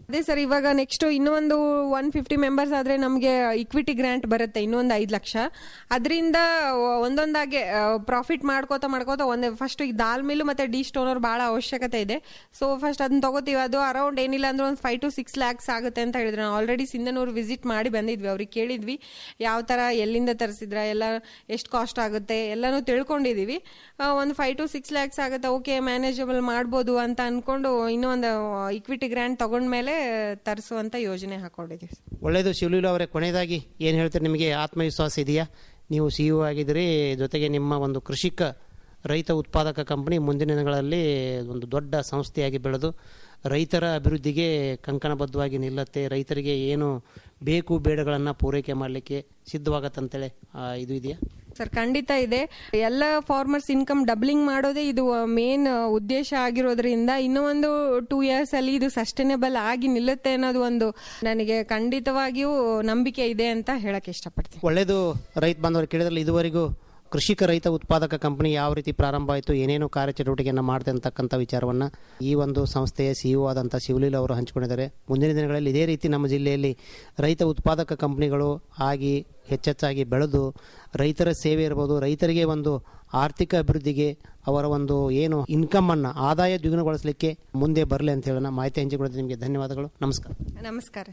ಅದೇ ಸರ್ ಇವಾಗ ನೆಕ್ಸ್ಟ್ ಇನ್ನೊಂದು ಒನ್ ಫಿಫ್ಟಿ ಮೆಂಬರ್ಸ್ ಆದ್ರೆ ನಮಗೆ ಇಕ್ವಿಟಿ ಗ್ರಾಂಟ್ ಬರುತ್ತೆ ಇನ್ನೊಂದು ಐದು ಲಕ್ಷ ಅದರಿಂದ ಒಂದೊಂದಾಗೆ ಪ್ರಾಫಿಟ್ ಮಾಡ್ಕೋತಾ ಮಾಡ್ಕೋತಾ ಒಂದೇ ಫಸ್ಟ್ ಈ ದಾಲ್ ಮಿಲ್ ಮತ್ತೆ ಡಿ ಸ್ಟೋನರ್ ಬಹಳ ಅವಶ್ಯಕತೆ ಇದೆ ಸೊ ಫಸ್ಟ್ ಅದನ್ನ ತಗೋತೀವಿ ಅದು ಅರೌಂಡ್ ಏನಿಲ್ಲ ಅಂದ್ರೆ ಒಂದು ಫೈವ್ ಟು ಸಿಕ್ಸ್ ಲ್ಯಾಕ್ಸ್ ಆಗುತ್ತೆ ಅಂತ ಹೇಳಿದ್ರು ನಾವು ಆಲ್ರೆಡಿ ಸಿಂಧನೂರು ವಿಸಿಟ್ ಮಾಡಿ ಬಂದಿದ್ವಿ ಅವ್ರಿಗೆ ಕೇಳಿದ್ವಿ ಯಾವ ತರ ಎಲ್ಲಿಂದ ತರಿಸಿದ್ರ ಎಲ್ಲ ಎಷ್ಟು ಕಾಸ್ಟ್ ಆಗುತ್ತೆ ಎಲ್ಲಾನು ತಿಳ್ಕೊಂಡಿದೀವಿ ಒಂದು ಫೈವ್ ಟು ಸಿಕ್ಸ್ ಲ್ಯಾಕ್ಸ್ ಆಗುತ್ತೆ ಓಕೆ ಮ್ಯಾನೇಜಬಲ್ ಮಾಡ್ಬೋದು ಅಂತ ಅನ್ಕೊಂಡು ಇನ್ನೂ ಒಂದು ಇಕ್ವಿಟಿ ಗ್ರಾಂಟ್ ತಗೊಂಡ್ಮೇಲೆ ತರಿಸುವಂತ ಯೋಜನೆ ಹಾಕೊಂಡಿದೀವಿ ಒಳ್ಳೆಯದು ಶಿವಲೀಲ ಅವರೇ ಕೊನೆಯದಾಗಿ ಏನು ಹೇಳ್ತೀರಿ ನಿಮಗೆ ಆತ್ಮವಿಶ್ವಾಸ ಇದೆಯಾ ನೀವು ಸಿ ಯು ಆಗಿದ್ದೀರಿ ಜೊತೆಗೆ ನಿಮ್ಮ ಒಂದು ಕೃಷಿಕ ರೈತ ಉತ್ಪಾದಕ ಕಂಪನಿ ಮುಂದಿನ ದಿನಗಳಲ್ಲಿ ಒಂದು ದೊಡ್ಡ ಸಂಸ್ಥೆಯಾಗಿ ಬೆಳೆದು ರೈತರ ಅಭಿವೃದ್ಧಿಗೆ ಕಂಕಣಬದ್ಧವಾಗಿ ನಿಲ್ಲತ್ತೆ ರೈತರಿಗೆ ಏನು ಬೇಕು ಬೇಡಗಳನ್ನು ಪೂರೈಕೆ ಮಾಡಲಿಕ್ಕೆ ಸಿದ್ಧವಾಗತ್ತಂತೇಳಿ ಆ, ಇದು ಇದೆಯಾ ಸರ್ ಖಂಡಿತ ಇದೆ ಎಲ್ಲ ಫಾರ್ಮರ್ಸ್ ಇನ್ಕಮ್ ಡಬ್ಲಿಂಗ್ ಮಾಡೋದೇ ಇದು ಮೇನ್ ಉದ್ದೇಶ ಆಗಿರೋದ್ರಿಂದ ಇನ್ನೂ ಒಂದು ಟೂ ಇಯರ್ಸ್ ಅಲ್ಲಿ ಇದು ಸಸ್ಟೈನೇಬಲ್ ಆಗಿ ನಿಲ್ಲುತ್ತೆ ಅನ್ನೋದು ಒಂದು ನನಗೆ ಖಂಡಿತವಾಗಿಯೂ ನಂಬಿಕೆ ಇದೆ ಅಂತ ಹೇಳಕ್ ಇಷ್ಟಪಡ್ತೀನಿ ಒಳ್ಳೆಯದು ರೈತ ಬಾಂಧವರು ಕೇಳಿದ್ರಲ್ಲಿ ಇದುವರೆಗೂ ಕೃಷಿಕ ರೈತ ಉತ್ಪಾದಕ ಕಂಪನಿ ಯಾವ ರೀತಿ ಪ್ರಾರಂಭ ಆಯಿತು ಏನೇನು ಕಾರ್ಯಚಟುವಟಿಕೆಯನ್ನು ಮಾಡಿದೆ ಅಂತಕ್ಕಂಥ ವಿಚಾರವನ್ನು ಈ ಒಂದು ಸಂಸ್ಥೆಯ ಸಿಇಒ ಆದಂಥ ಶಿವಲೀಲ ಅವರು ಹಂಚಿಕೊಂಡಿದ್ದಾರೆ ಮುಂದಿನ ದಿನಗಳಲ್ಲಿ ಇದೇ ರೀತಿ ನಮ್ಮ ಜಿಲ್ಲೆಯಲ್ಲಿ ರೈತ ಉತ್ಪಾದಕ ಕಂಪನಿಗಳು ಆಗಿ ಹೆಚ್ಚೆಚ್ಚಾಗಿ ಬೆಳೆದು ರೈತರ ಸೇವೆ ಇರ್ಬೋದು ರೈತರಿಗೆ ಒಂದು ಆರ್ಥಿಕ ಅಭಿವೃದ್ಧಿಗೆ ಅವರ ಒಂದು ಏನು ಇನ್ಕಮನ್ನು ಆದಾಯ ದ್ವಿಗುಣಗೊಳಿಸಲಿಕ್ಕೆ ಮುಂದೆ ಬರಲಿ ಅಂತ ಹೇಳೋಣ ಮಾಹಿತಿ ಹಂಚಿಕೊಳ್ಳೋದು ನಿಮಗೆ ಧನ್ಯವಾದಗಳು ನಮಸ್ಕಾರ ನಮಸ್ಕಾರ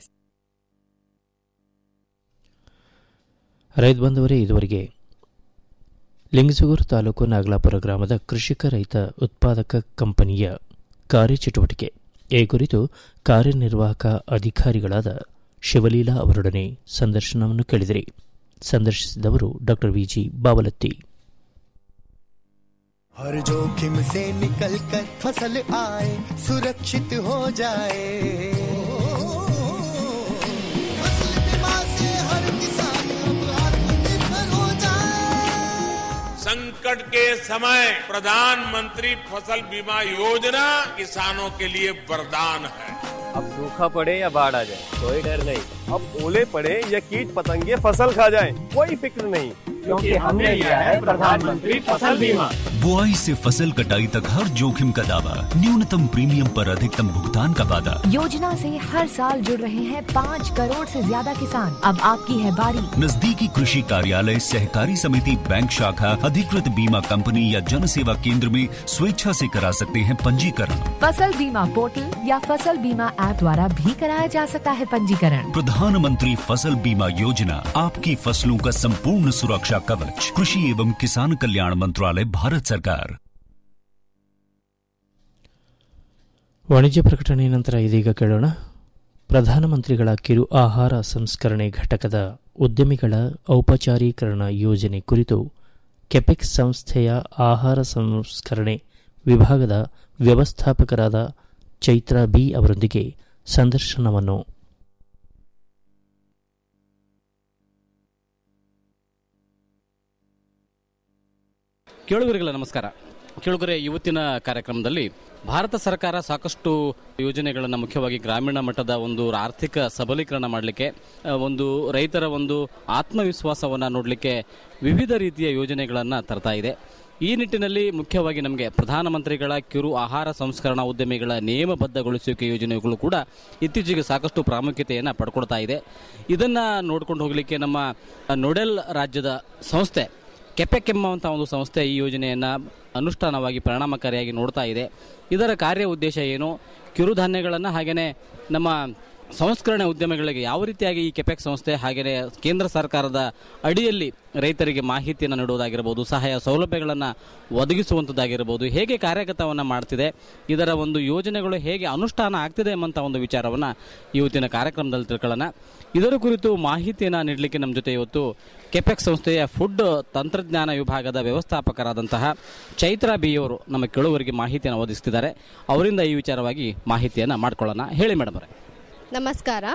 ರೈತ ಬಂಧುವರೇ ಇದುವರೆಗೆ ಲಿಂಗಸೂರು ತಾಲೂಕು ನಾಗಲಾಪುರ ಗ್ರಾಮದ ಕೃಷಿಕ ರೈತ ಉತ್ಪಾದಕ ಕಂಪನಿಯ ಕಾರ್ಯಚಟುವಟಿಕೆ ಈ ಕುರಿತು ಕಾರ್ಯನಿರ್ವಾಹಕ ಅಧಿಕಾರಿಗಳಾದ ಶಿವಲೀಲಾ ಅವರೊಡನೆ ಸಂದರ್ಶನವನ್ನು ಕೇಳಿದಿರಿ ಸಂದರ್ಶಿಸಿದವರು ಡಾಕ್ಟರ್ ವಿಜಿ ಬಾವಲತ್ತಿ हर जोखिम से निकल कर फसल आए सुरक्षित हो जाए फसल बीमा से हर किसान अब आत्मनिर्भर हो जाए संकट के समय प्रधानमंत्री फसल बीमा योजना किसानों के लिए वरदान है अब सूखा पड़े या बाढ़ आ जाए कोई डर नहीं अब ओले पड़े या कीट पतंगे फसल खा जाए कोई फिक्र नहीं क्योंकि हमने लिया है प्रधानमंत्री फसल बीमा बुआई से फसल कटाई तक हर जोखिम का दावा न्यूनतम प्रीमियम पर अधिकतम भुगतान का वादा योजना से हर साल जुड़ रहे हैं पाँच करोड़ से ज्यादा किसान अब आपकी है बारी नजदीकी कृषि कार्यालय सहकारी समिति बैंक शाखा अधिकृत बीमा कंपनी या जन सेवा केंद्र में स्वेच्छा से करा सकते हैं पंजीकरण फसल बीमा पोर्टल या फसल बीमा ऐप द्वारा भी कराया जा सकता है पंजीकरण प्रधानमंत्री फसल बीमा योजना आपकी फसलों का संपूर्ण सुरक्षा कवच कृषि एवं किसान कल्याण मंत्रालय भारत सरकार ವಾಣಿಜ್ಯ ಪ್ರಕಟಣೆ ನಂತರ ಇದೀಗ ಕೇಳೋಣ ಪ್ರಧಾನಮಂತ್ರಿಗಳ ಕಿರು ಆಹಾರ ಸಂಸ್ಕರಣೆ ಘಟಕದ ಉದ್ಯಮಿಗಳ ಔಪಚಾರೀಕರಣ ಯೋಜನೆ ಕುರಿತು ಕೆಪೆಕ್ಸ್ ಸಂಸ್ಥೆಯ ಆಹಾರ ಸಂಸ್ಕರಣೆ ವಿಭಾಗದ ವ್ಯವಸ್ಥಾಪಕರಾದ ಚೈತ್ರಾ ಬಿ ಅವರೊಂದಿಗೆ ಸಂದರ್ಶನವನ್ನು ಕೇಳುಗರಿಗೆಲ್ಲ ನಮಸ್ಕಾರ ಕೇಳುಗರೆ ಇವತ್ತಿನ ಕಾರ್ಯಕ್ರಮದಲ್ಲಿ ಭಾರತ ಸರ್ಕಾರ ಸಾಕಷ್ಟು ಯೋಜನೆಗಳನ್ನು ಮುಖ್ಯವಾಗಿ ಗ್ರಾಮೀಣ ಮಟ್ಟದ ಒಂದು ಆರ್ಥಿಕ ಸಬಲೀಕರಣ ಮಾಡಲಿಕ್ಕೆ ಆ, ಒಂದು ರೈತರ ಒಂದು ಆತ್ಮವಿಶ್ವಾಸವನ್ನು ನೋಡಲಿಕ್ಕೆ ವಿವಿಧ ರೀತಿಯ ಯೋಜನೆಗಳನ್ನು ತರ್ತಾ ಇದೆ ಈ ನಿಟ್ಟಿನಲ್ಲಿ ಮುಖ್ಯವಾಗಿ ನಮಗೆ ಪ್ರಧಾನಮಂತ್ರಿಗಳ ಕಿರು ಆಹಾರ ಸಂಸ್ಕರಣಾ ಉದ್ಯಮಿಗಳ ನಿಯಮಬದ್ಧಗೊಳಿಸುವಿಕೆ ಯೋಜನೆಗಳು ಕೂಡ ಇತ್ತೀಚೆಗೆ ಸಾಕಷ್ಟು ಪ್ರಾಮುಖ್ಯತೆಯನ್ನು ಪಡ್ಕೊಳ್ತಾ ಇದೆ ಇದನ್ನು ನೋಡ್ಕೊಂಡು ಹೋಗಲಿಕ್ಕೆ ನಮ್ಮ ನೊಡೆಲ್ ರಾಜ್ಯದ ಸಂಸ್ಥೆ ಕೆಪೆಕ್ ಎಂಬಂಥ ಒಂದು ಸಂಸ್ಥೆ ಈ ಯೋಜನೆಯನ್ನು ಅನುಷ್ಠಾನವಾಗಿ ಪರಿಣಾಮಕಾರಿಯಾಗಿ ನೋಡ್ತಾ ಇದೆ ಇದರ ಕಾರ್ಯ ಉದ್ದೇಶ ಏನು ಕಿರುಧಾನ್ಯಗಳನ್ನು ಹಾಗೆಯೇ ನಮ್ಮ ಸಂಸ್ಕರಣೆ ಉದ್ಯಮಿಗಳಿಗೆ ಯಾವ ರೀತಿಯಾಗಿ ಈ ಕೆಪೆಕ್ ಸಂಸ್ಥೆ ಹಾಗೆಯೇ ಕೇಂದ್ರ ಸರ್ಕಾರದ ಅಡಿಯಲ್ಲಿ ರೈತರಿಗೆ ಮಾಹಿತಿಯನ್ನು ನೀಡುವುದಾಗಿರ್ಬೋದು ಸಹಾಯ ಸೌಲಭ್ಯಗಳನ್ನು ಒದಗಿಸುವಂಥದ್ದಾಗಿರ್ಬೋದು ಹೇಗೆ ಕಾರ್ಯಗತವನ್ನು ಮಾಡ್ತಿದೆ ಇದರ ಒಂದು ಯೋಜನೆಗಳು ಹೇಗೆ ಅನುಷ್ಠಾನ ಆಗ್ತಿದೆ ಎಂಬಂಥ ಒಂದು ವಿಚಾರವನ್ನು ಇವತ್ತಿನ ಕಾರ್ಯಕ್ರಮದಲ್ಲಿ ತಿಳ್ಕೊಳ್ಳೋಣ ಇದರ ಕುರಿತು ಮಾಹಿತಿಯನ್ನು ನೀಡಲಿಕ್ಕೆ ನಮ್ಮ ಜೊತೆ ಇವತ್ತು ಕೆಪೆಕ್ ಸಂಸ್ಥೆಯ ಫುಡ್ ತಂತ್ರಜ್ಞಾನ ವಿಭಾಗದ ವ್ಯವಸ್ಥಾಪಕರಾದಂತಹ ಚೈತ್ರಾ ಬಿ ಅವರು ನಮ್ಮ ಕೇಳುವರಿಗೆ ಮಾಹಿತಿಯನ್ನು ಒದಗಿಸ್ತಿದ್ದಾರೆ ಅವರಿಂದ ಈ ವಿಚಾರವಾಗಿ ಮಾಹಿತಿಯನ್ನು ಮಾಡ್ಕೊಳ್ಳೋಣ ಹೇಳಿ ಮೇಡಮ್ ಅವರೇ ನಮಸ್ಕಾರ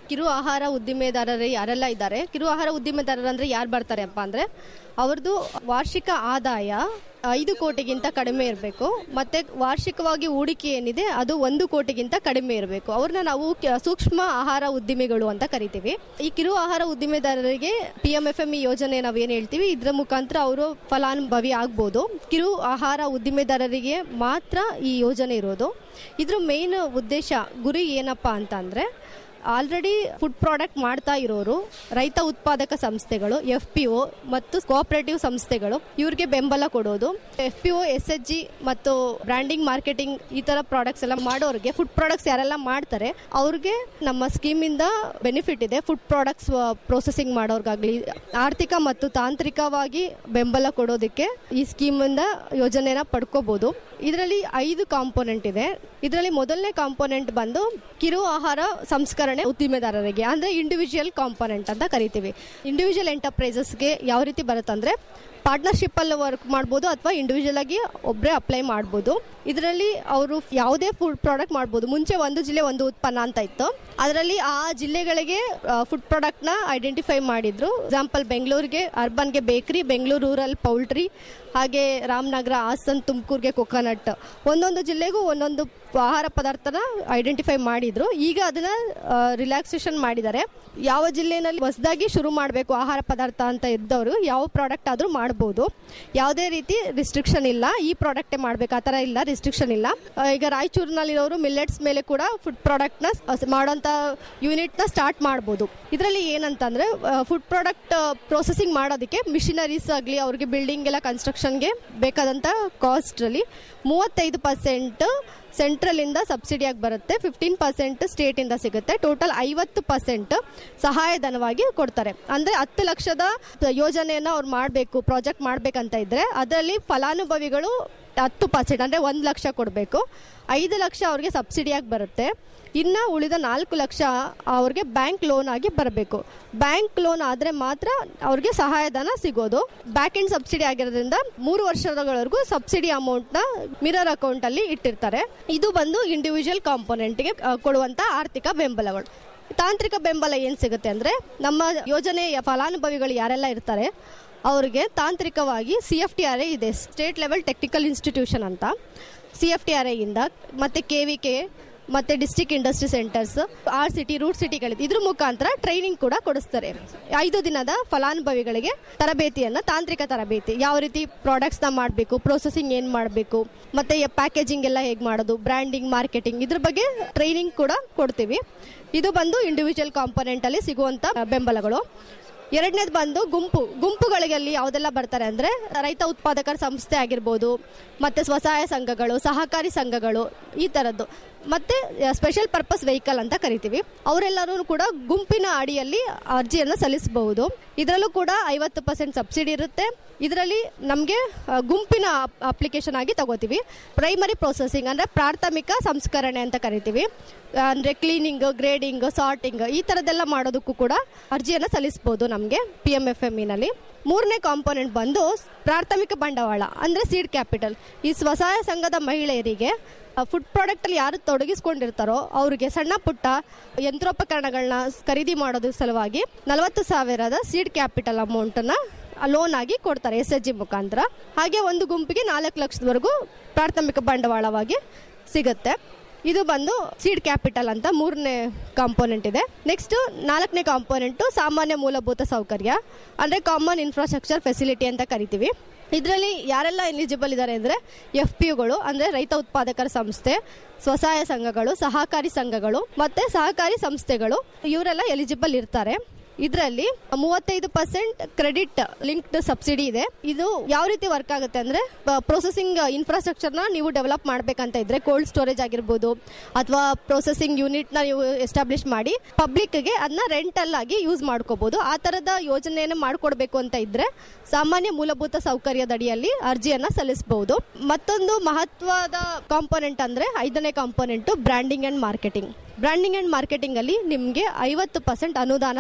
ಕಿರು ಆಹಾರ ಉದ್ದಿಮೆದಾರರು ಯಾರೆಲ್ಲ ಇದ್ದಾರೆ ಕಿರು ಆಹಾರ ಉದ್ದಿಮೆದಾರರು ಅಂದ್ರೆ ಯಾರು ಬರ್ತಾರೆ ಅಪ್ಪ ಅಂದ್ರೆ ಅವ್ರದ್ದು ವಾರ್ಷಿಕ ಆದಾಯ ಐದು ಕೋಟಿಗಿಂತ ಕಡಿಮೆ ಇರಬೇಕು ಮತ್ತೆ ವಾರ್ಷಿಕವಾಗಿ ಹೂಡಿಕೆ ಏನಿದೆ ಅದು ಒಂದು ಕೋಟಿಗಿಂತ ಕಡಿಮೆ ಇರಬೇಕು ಅವ್ರನ್ನ ನಾವು ಕ- ಸೂಕ್ಷ್ಮ ಆಹಾರ ಉದ್ದಿಮೆಗಳು ಅಂತ ಕರಿತೀವಿ ಈ ಕಿರು ಆಹಾರ ಉದ್ದಿಮೆದಾರರಿಗೆ P M F M E ಯೋಜನೆ ನಾವೇನು ಹೇಳ್ತೀವಿ ಇದ್ರ ಮುಖಾಂತರ ಅವರು ಫಲಾನುಭವಿ ಆಗ್ಬೋದು ಕಿರು ಆಹಾರ ಉದ್ದಿಮೆದಾರರಿಗೆ ಮಾತ್ರ ಈ ಯೋಜನೆ ಇರೋದು ಇದ್ರ ಮೇನ್ ಉದ್ದೇಶ ಗುರಿ ಏನಪ್ಪಾ ಅಂತ ಅಂದ್ರೆ ಆಲ್ರೆಡಿ ಫುಡ್ ಪ್ರಾಡಕ್ಟ್ ಮಾಡ್ತಾ ಇರೋರು ರೈತ ಉತ್ಪಾದಕ ಸಂಸ್ಥೆಗಳು ಎಫ್ ಪಿ ಒ ಮತ್ತು ಕೋಆಪರೇಟಿವ್ ಸಂಸ್ಥೆಗಳು ಇವ್ರಿಗೆ ಬೆಂಬಲ ಕೊಡೋದು F P O S H G ಮತ್ತು ಬ್ರ್ಯಾಂಡಿಂಗ್ ಮಾರ್ಕೆಟಿಂಗ್ ಈ ತರ ಪ್ರಾಡಕ್ಟ್ಸ್ ಎಲ್ಲ ಮಾಡೋರಿಗೆ ಫುಡ್ ಪ್ರಾಡಕ್ಟ್ಸ್ ಯಾರೆಲ್ಲ ಮಾಡ್ತಾರೆ ಅವ್ರಿಗೆ ನಮ್ಮ ಸ್ಕೀಮಿಂದ ಬೆನಿಫಿಟ್ ಇದೆ ಫುಡ್ ಪ್ರಾಡಕ್ಟ್ಸ್ ಪ್ರೊಸೆಸಿಂಗ್ ಮಾಡೋರ್ಗಾಗ್ಲಿ ಆರ್ಥಿಕ ಮತ್ತು ತಾಂತ್ರಿಕವಾಗಿ ಬೆಂಬಲ ಕೊಡೋದಕ್ಕೆ ಈ ಸ್ಕೀಮಿಂದ ಯೋಜನೆನ ಪಡ್ಕೋಬಹುದು ಇದರಲ್ಲಿ ಐದು ಕಾಂಪೋನೆಂಟ್ ಇದೆ ಇದರಲ್ಲಿ ಮೊದಲನೇ ಕಾಂಪೋನೆಂಟ್ ಬಂದು ಕಿರು ಆಹಾರ ಸಂಸ್ಕರಣೆ ಉದ್ದಿಮೆದಾರರಿಗೆ ಅಂದ್ರೆ ಇಂಡಿವಿಜುವಲ್ ಕಾಂಪೋನೆಂಟ್ ಅಂತ ಕರಿತೀವಿ ಇಂಡಿವಿಜುವಲ್ ಎಂಟರ್ಪ್ರೈಸಸ್ಗೆ ಯಾವ ರೀತಿ ಬರುತ್ತಂದ್ರೆ ಪಾರ್ಟ್ನರ್ಶಿಪ್ ಅಲ್ಲಿ ವರ್ಕ್ ಮಾಡ್ಬೋದು ಅಥವಾ ಇಂಡಿವಿಜುವಲ್ ಆಗಿ ಒಬ್ಬರೇ ಅಪ್ಲೈ ಮಾಡ್ಬೋದು ಇದರಲ್ಲಿ ಅವರು ಯಾವುದೇ ಫುಡ್ ಪ್ರಾಡಕ್ಟ್ ಮಾಡ್ಬೋದು ಮುಂಚೆ ಒಂದು ಜಿಲ್ಲೆ ಒಂದು ಉತ್ಪನ್ನ ಅಂತ ಇತ್ತು ಅದರಲ್ಲಿ ಆ ಜಿಲ್ಲೆಗಳಿಗೆ ಫುಡ್ ಪ್ರಾಡಕ್ಟ್ ನ ಐಡೆಂಟಿಫೈ ಮಾಡಿದ್ರು ಎಕ್ಸಾಂಪಲ್ ಬೆಂಗಳೂರಿಗೆ ಅರ್ಬನ್ಗೆ ಬೇಕರಿ ಬೆಂಗಳೂರು ರೂರಲ್ ಪೌಲ್ಟ್ರಿ ಹಾಗೆ ರಾಮನಗರ ಹಾಸನ್ ತುಮಕೂರ್ಗೆ ಕೊಕೊನಟ್ ಒಂದೊಂದು ಜಿಲ್ಲೆಗೂ ಒಂದೊಂದು ಆಹಾರ ಪದಾರ್ಥನ ಐಡೆಂಟಿಫೈ ಮಾಡಿದ್ರು ಈಗ ಅದನ್ನ ರಿಲ್ಯಾಕ್ಸೇಷನ್ ಮಾಡಿದ್ದಾರೆ ಯಾವ ಜಿಲ್ಲೆನಲ್ಲಿ ಹೊಸದಾಗಿ ಶುರು ಮಾಡಬೇಕು ಆಹಾರ ಪದಾರ್ಥ ಅಂತ ಇದ್ದವರು ಯಾವ ಪ್ರಾಡಕ್ಟ್ ಆದ್ರೂ ಮಾಡ್ಬೋದು ಯಾವುದೇ ರೀತಿ ರಿಸ್ಟ್ರಿಕ್ಷನ್ ಇಲ್ಲ ಈ ಪ್ರಾಡಕ್ಟೇ ಮಾಡ್ಬೇಕು ಆ ಥರ ಇಲ್ಲ ರಿಸ್ಟ್ರಿಕ್ಷನ್ ಇಲ್ಲ ಆ, ಈಗ ರಾಯಚೂರಿನಲ್ಲಿರೋರು ಮಿಲ್ಲೆಟ್ಸ್ ಮೇಲೆ ಕೂಡ ಫುಡ್ ಪ್ರಾಡಕ್ಟ್ ನ ಸ- ಮಾಡೋಂಥ ಯೂನಿಟ್ ನ ಸ್ಟಾರ್ಟ್ ಮಾಡ್ಬೋದು ಇದರಲ್ಲಿ ಏನಂತಂದ್ರೆ ಫುಡ್ ಪ್ರಾಡಕ್ಟ್ ಪ್ರೊಸೆಸಿಂಗ್ ಮಾಡೋದಕ್ಕೆ ಮಿಷಿನರೀಸ್ ಆಗಲಿ ಅವ್ರಿಗೆ ಬಿಲ್ಡಿಂಗ್ ಎಲ್ಲ ಕನ್ಸ್ಟ್ರಕ್ಷನ್ಗೆ ಬೇಕಾದಂಥ ಕಾಸ್ಟ್ ಅಲ್ಲಿ ಮೂವತ್ತೈದು ಪರ್ಸೆಂಟ್ ಸೆಂಟ್ರಲ್ ಇಂದ ಸಬ್ಸಿಡಿಯಾಗಿ ಬರುತ್ತೆ ಫಿಫ್ಟೀನ್ ಪರ್ಸೆಂಟ್ ಸ್ಟೇಟ್ ಇಂದ ಸಿಗುತ್ತೆ ಟೋಟಲ್ ಐವತ್ತು ಪರ್ಸೆಂಟ್ ಸಹಾಯಧನವಾಗಿ ಕೊಡ್ತಾರೆ ಅಂದ್ರೆ ಹತ್ತು ಲಕ್ಷದ ಯೋಜನೆಯನ್ನ ಅವ್ರು ಮಾಡಬೇಕು ಪ್ರಾಜೆಕ್ಟ್ ಮಾಡ್ಬೇಕಂತ ಇದ್ರೆ ಅದರಲ್ಲಿ ಫಲಾನುಭವಿಗಳು ಹತ್ತು ಪರ್ಸೆಂಟ್ ಅಂದ್ರೆ ಒಂದು ಲಕ್ಷ ಕೊಡಬೇಕು ಐದು ಲಕ್ಷ ಅವ್ರಿಗೆ ಸಬ್ಸಿಡಿಯಾಗಿ ಬರುತ್ತೆ ಇನ್ನ ಉಳಿದ ನಾಲ್ಕು ಲಕ್ಷ ಅವ್ರಿಗೆ ಬ್ಯಾಂಕ್ ಲೋನ್ ಆಗಿ ಬರಬೇಕು ಬ್ಯಾಂಕ್ ಲೋನ್ ಆದ್ರೆ ಮಾತ್ರ ಅವ್ರಿಗೆ ಸಹಾಯಧನ ಸಿಗೋದು ಬ್ಯಾಕ್ ಎಂಡ್ ಸಬ್ಸಿಡಿ ಆಗಿರೋದ್ರಿಂದ ಮೂರು ವರ್ಷದವರೆಗೂ ಸಬ್ಸಿಡಿ ಅಮೌಂಟ್ ನ ಮಿರರ್ ಅಕೌಂಟ್ ಅಲ್ಲಿ ಇಟ್ಟಿರ್ತಾರೆ ಇದು ಬಂದು ಇಂಡಿವಿಜುವಲ್ ಕಾಂಪೋನೆಂಟ್ಗೆ ಕೊಡುವಂತ ಆರ್ಥಿಕ ಬೆಂಬಲಗಳು ತಾಂತ್ರಿಕ ಬೆಂಬಲ ಏನ್ ಸಿಗುತ್ತೆ ಅಂದ್ರೆ ನಮ್ಮ ಯೋಜನೆಯ ಫಲಾನುಭವಿಗಳು ಯಾರೆಲ್ಲ ಇರ್ತಾರೆ ಅವರಿಗೆ ತಾಂತ್ರಿಕವಾಗಿ C F T R A ಇದೆ ಸ್ಟೇಟ್ ಲೆವೆಲ್ ಟೆಕ್ನಿಕಲ್ ಇನ್ಸ್ಟಿಟ್ಯೂಷನ್ ಅಂತ ಸಿ ಎಫ್ ಟಿ ಆರ್ ಇಂದ ಮತ್ತೆ ಕೆ ವಿ ಕೆ ಮತ್ತೆ district industry centres R city route ಸಿಟಿಗಳಿದೆ ಇದ್ರ ಮುಖಾಂತರ ಟ್ರೈನಿಂಗ್ ಕೂಡ ಕೊಡಿಸ್ತಾರೆ ಐದು ದಿನದ ಫಲಾನುಭವಿಗಳಿಗೆ ತರಬೇತಿಯನ್ನ ತಾಂತ್ರಿಕ ತರಬೇತಿ ಯಾವ ರೀತಿ ಪ್ರಾಡಕ್ಟ್ಸ್ ನ ಮಾಡಬೇಕು ಪ್ರೊಸೆಸಿಂಗ್ ಏನ್ ಮಾಡಬೇಕು ಮತ್ತೆ ಪ್ಯಾಕೇಜಿಂಗ್ ಎಲ್ಲ ಹೇಗೆ ಮಾಡೋದು ಬ್ರ್ಯಾಂಡಿಂಗ್ ಮಾರ್ಕೆಟಿಂಗ್ ಇದ್ರ ಬಗ್ಗೆ ಟ್ರೈನಿಂಗ್ ಕೂಡ ಕೊಡ್ತೀವಿ ಇದು ಬಂದು ಇಂಡಿವಿಜುವಲ್ ಕಾಂಪೊನೆಂಟ್ ಅಲ್ಲಿ ಸಿಗುವಂತ ಬೆಂಬಲಗಳು ಎರಡನೇದು ಬಂದು ಗುಂಪು ಗುಂಪುಗಳಲ್ಲಿ ಯಾವುದೆಲ್ಲ ಬರ್ತಾರೆ ಅಂದ್ರೆ ರೈತ ಉತ್ಪಾದಕರ ಸಂಸ್ಥೆ ಆಗಿರ್ಬೋದು ಮತ್ತೆ ಸ್ವಸಹಾಯ ಸಂಘಗಳು ಸಹಕಾರಿ ಸಂಘಗಳು ಈ ತರದ್ದು ಮತ್ತೆ ಸ್ಪೆಷಲ್ ಪರ್ಪಸ್ ವೆಹಿಕಲ್ ಅಂತ ಕರಿತೀವಿ ಅವರೆಲ್ಲರೂ ಕೂಡ ಗುಂಪಿನ ಅಡಿಯಲ್ಲಿ ಅರ್ಜಿಯನ್ನು ಸಲ್ಲಿಸಬಹುದು ಇದರಲ್ಲೂ ಕೂಡ ಐವತ್ತು ಪರ್ಸೆಂಟ್ ಸಬ್ಸಿಡಿ ಇರುತ್ತೆ ಇದರಲ್ಲಿ ನಮಗೆ ಗುಂಪಿನ ಅಪ್ಲಿಕೇಶನ್ ಆಗಿ ತಗೋತೀವಿ ಪ್ರೈಮರಿ ಪ್ರೊಸೆಸಿಂಗ್ ಅಂದ್ರೆ ಪ್ರಾಥಮಿಕ ಸಂಸ್ಕರಣೆ ಅಂತ ಕರಿತೀವಿ ಅಂದ್ರೆ ಕ್ಲೀನಿಂಗ್ ಗ್ರೇಡಿಂಗ್ ಸಾರ್ಟಿಂಗ್ ಈ ತರದೆಲ್ಲ ಮಾಡೋದಕ್ಕೂ ಕೂಡ ಅರ್ಜಿಯನ್ನು ಸಲ್ಲಿಸಬಹುದು ನಮಗೆ ಪಿ ಎಂ ಎಫ್ ಎಂ ನಲ್ಲಿ ಮೂರನೇ ಕಾಂಪೋನೆಂಟ್ ಬಂದು ಪ್ರಾಥಮಿಕ ಬಂಡವಾಳ ಅಂದ್ರೆ ಸೀಡ್ ಕ್ಯಾಪಿಟಲ್ ಈ ಸ್ವಸಹಾಯ ಸಂಘದ ಮಹಿಳೆಯರಿಗೆ ಫುಡ್ ಪ್ರಾಡಕ್ಟ್ ಅಲ್ಲಿ ಯಾರು ತೊಡಗಿಸ್ಕೊಂಡಿರ್ತಾರೋ ಅವರಿಗೆ ಸಣ್ಣ ಪುಟ್ಟ ಯಂತ್ರೋಪಕರಣಗಳನ್ನ ಖರೀದಿ ಮಾಡೋದ್ರ ಸಲುವಾಗಿ ನಲವತ್ತು ಸಾವಿರದ ಸೀಡ್ ಕ್ಯಾಪಿಟಲ್ ಅಮೌಂಟನ್ನ ಲೋನ್ ಆಗಿ ಕೊಡ್ತಾರೆ ಎಸ್ ಎಚ್ ಜಿ ಮುಖಾಂತರ ಹಾಗೆ ಒಂದು ಗುಂಪಿಗೆ ನಾಲ್ಕು ಲಕ್ಷದವರೆಗೂ ಪ್ರಾಥಮಿಕ ಬಂಡವಾಳವಾಗಿ ಸಿಗುತ್ತೆ ಇದು ಬಂದು ಸೀಡ್ ಕ್ಯಾಪಿಟಲ್ ಅಂತ ಮೂರನೇ ಕಾಂಪೋನೆಂಟ್ ಇದೆ ನೆಕ್ಸ್ಟ್ ನಾಲ್ಕನೇ ಕಾಂಪೋನೆಂಟ್ ಸಾಮಾನ್ಯ ಮೂಲಭೂತ ಸೌಕರ್ಯ ಅಂದ್ರೆ ಕಾಮನ್ ಇನ್ಫ್ರಾಸ್ಟ್ರಕ್ಚರ್ ಫೆಸಿಲಿಟಿ ಅಂತ ಕರಿತೀವಿ ಇದರಲ್ಲಿ ಯಾರೆಲ್ಲ ಎಲಿಜಿಬಲ್ ಇದ್ದಾರೆ ಅಂದ್ರೆ ಎಫ್ ಪಿ ಯುಗಳು ಅಂದ್ರೆ ರೈತ ಉತ್ಪಾದಕರ ಸಂಸ್ಥೆ ಸ್ವಸಹಾಯ ಸಂಘಗಳು ಸಹಕಾರಿ ಸಂಘಗಳು ಮತ್ತೆ ಸಹಕಾರಿ ಸಂಸ್ಥೆಗಳು ಇವರೆಲ್ಲ ಎಲಿಜಿಬಲ್ ಇರ್ತಾರೆ ಇದರಲ್ಲಿ ಮೂವತ್ತೈದು ಪರ್ಸೆಂಟ್ ಕ್ರೆಡಿಟ್ ಲಿಂಕ್ಡ್ ಸಬ್ಸಿಡಿ ಇದೆ ಇದು ಯಾವ ರೀತಿ ವರ್ಕ್ ಆಗುತ್ತೆ ಅಂದ್ರೆ ಪ್ರೊಸೆಸಿಂಗ್ ಇನ್ಫ್ರಾಸ್ಟ್ರಕ್ಚರ್ ನ ನೀವು ಡೆವಲಪ್ ಮಾಡ್ಬೇಕಂತ ಇದ್ರೆ ಕೋಲ್ಡ್ ಸ್ಟೋರೇಜ್ ಆಗಿರ್ಬೋದು ಅಥವಾ ಪ್ರೊಸೆಸಿಂಗ್ ಯೂನಿಟ್ ನ ನೀವು ಎಸ್ಟಾಬ್ಲಿಷ್ ಮಾಡಿ ಪಬ್ಲಿಕ್ ಗೆ ಅದನ್ನ ರೆಂಟಲ್ ಆಗಿ ಯೂಸ್ ಮಾಡ್ಕೋಬಹುದು ಆ ತರದ ಯೋಜನೆಯನ್ನು ಮಾಡ್ಕೊಡ್ಬೇಕು ಅಂತ ಇದ್ರೆ ಸಾಮಾನ್ಯ ಮೂಲಭೂತ ಸೌಕರ್ಯದ ಅಡಿಯಲ್ಲಿ ಅರ್ಜಿಯನ್ನ ಸಲ್ಲಿಸಬಹುದು ಮತ್ತೊಂದು ಮಹತ್ವದ ಕಾಂಪೋನೆಂಟ್ ಅಂದ್ರೆ ಐದನೇ component branding and marketing branding and marketing ಅಲ್ಲಿ ನಿಮಗೆ ಐವತ್ತು ಪರ್ಸೆಂಟ್ ಅನುದಾನ ಸಿಗುತ್ತೆ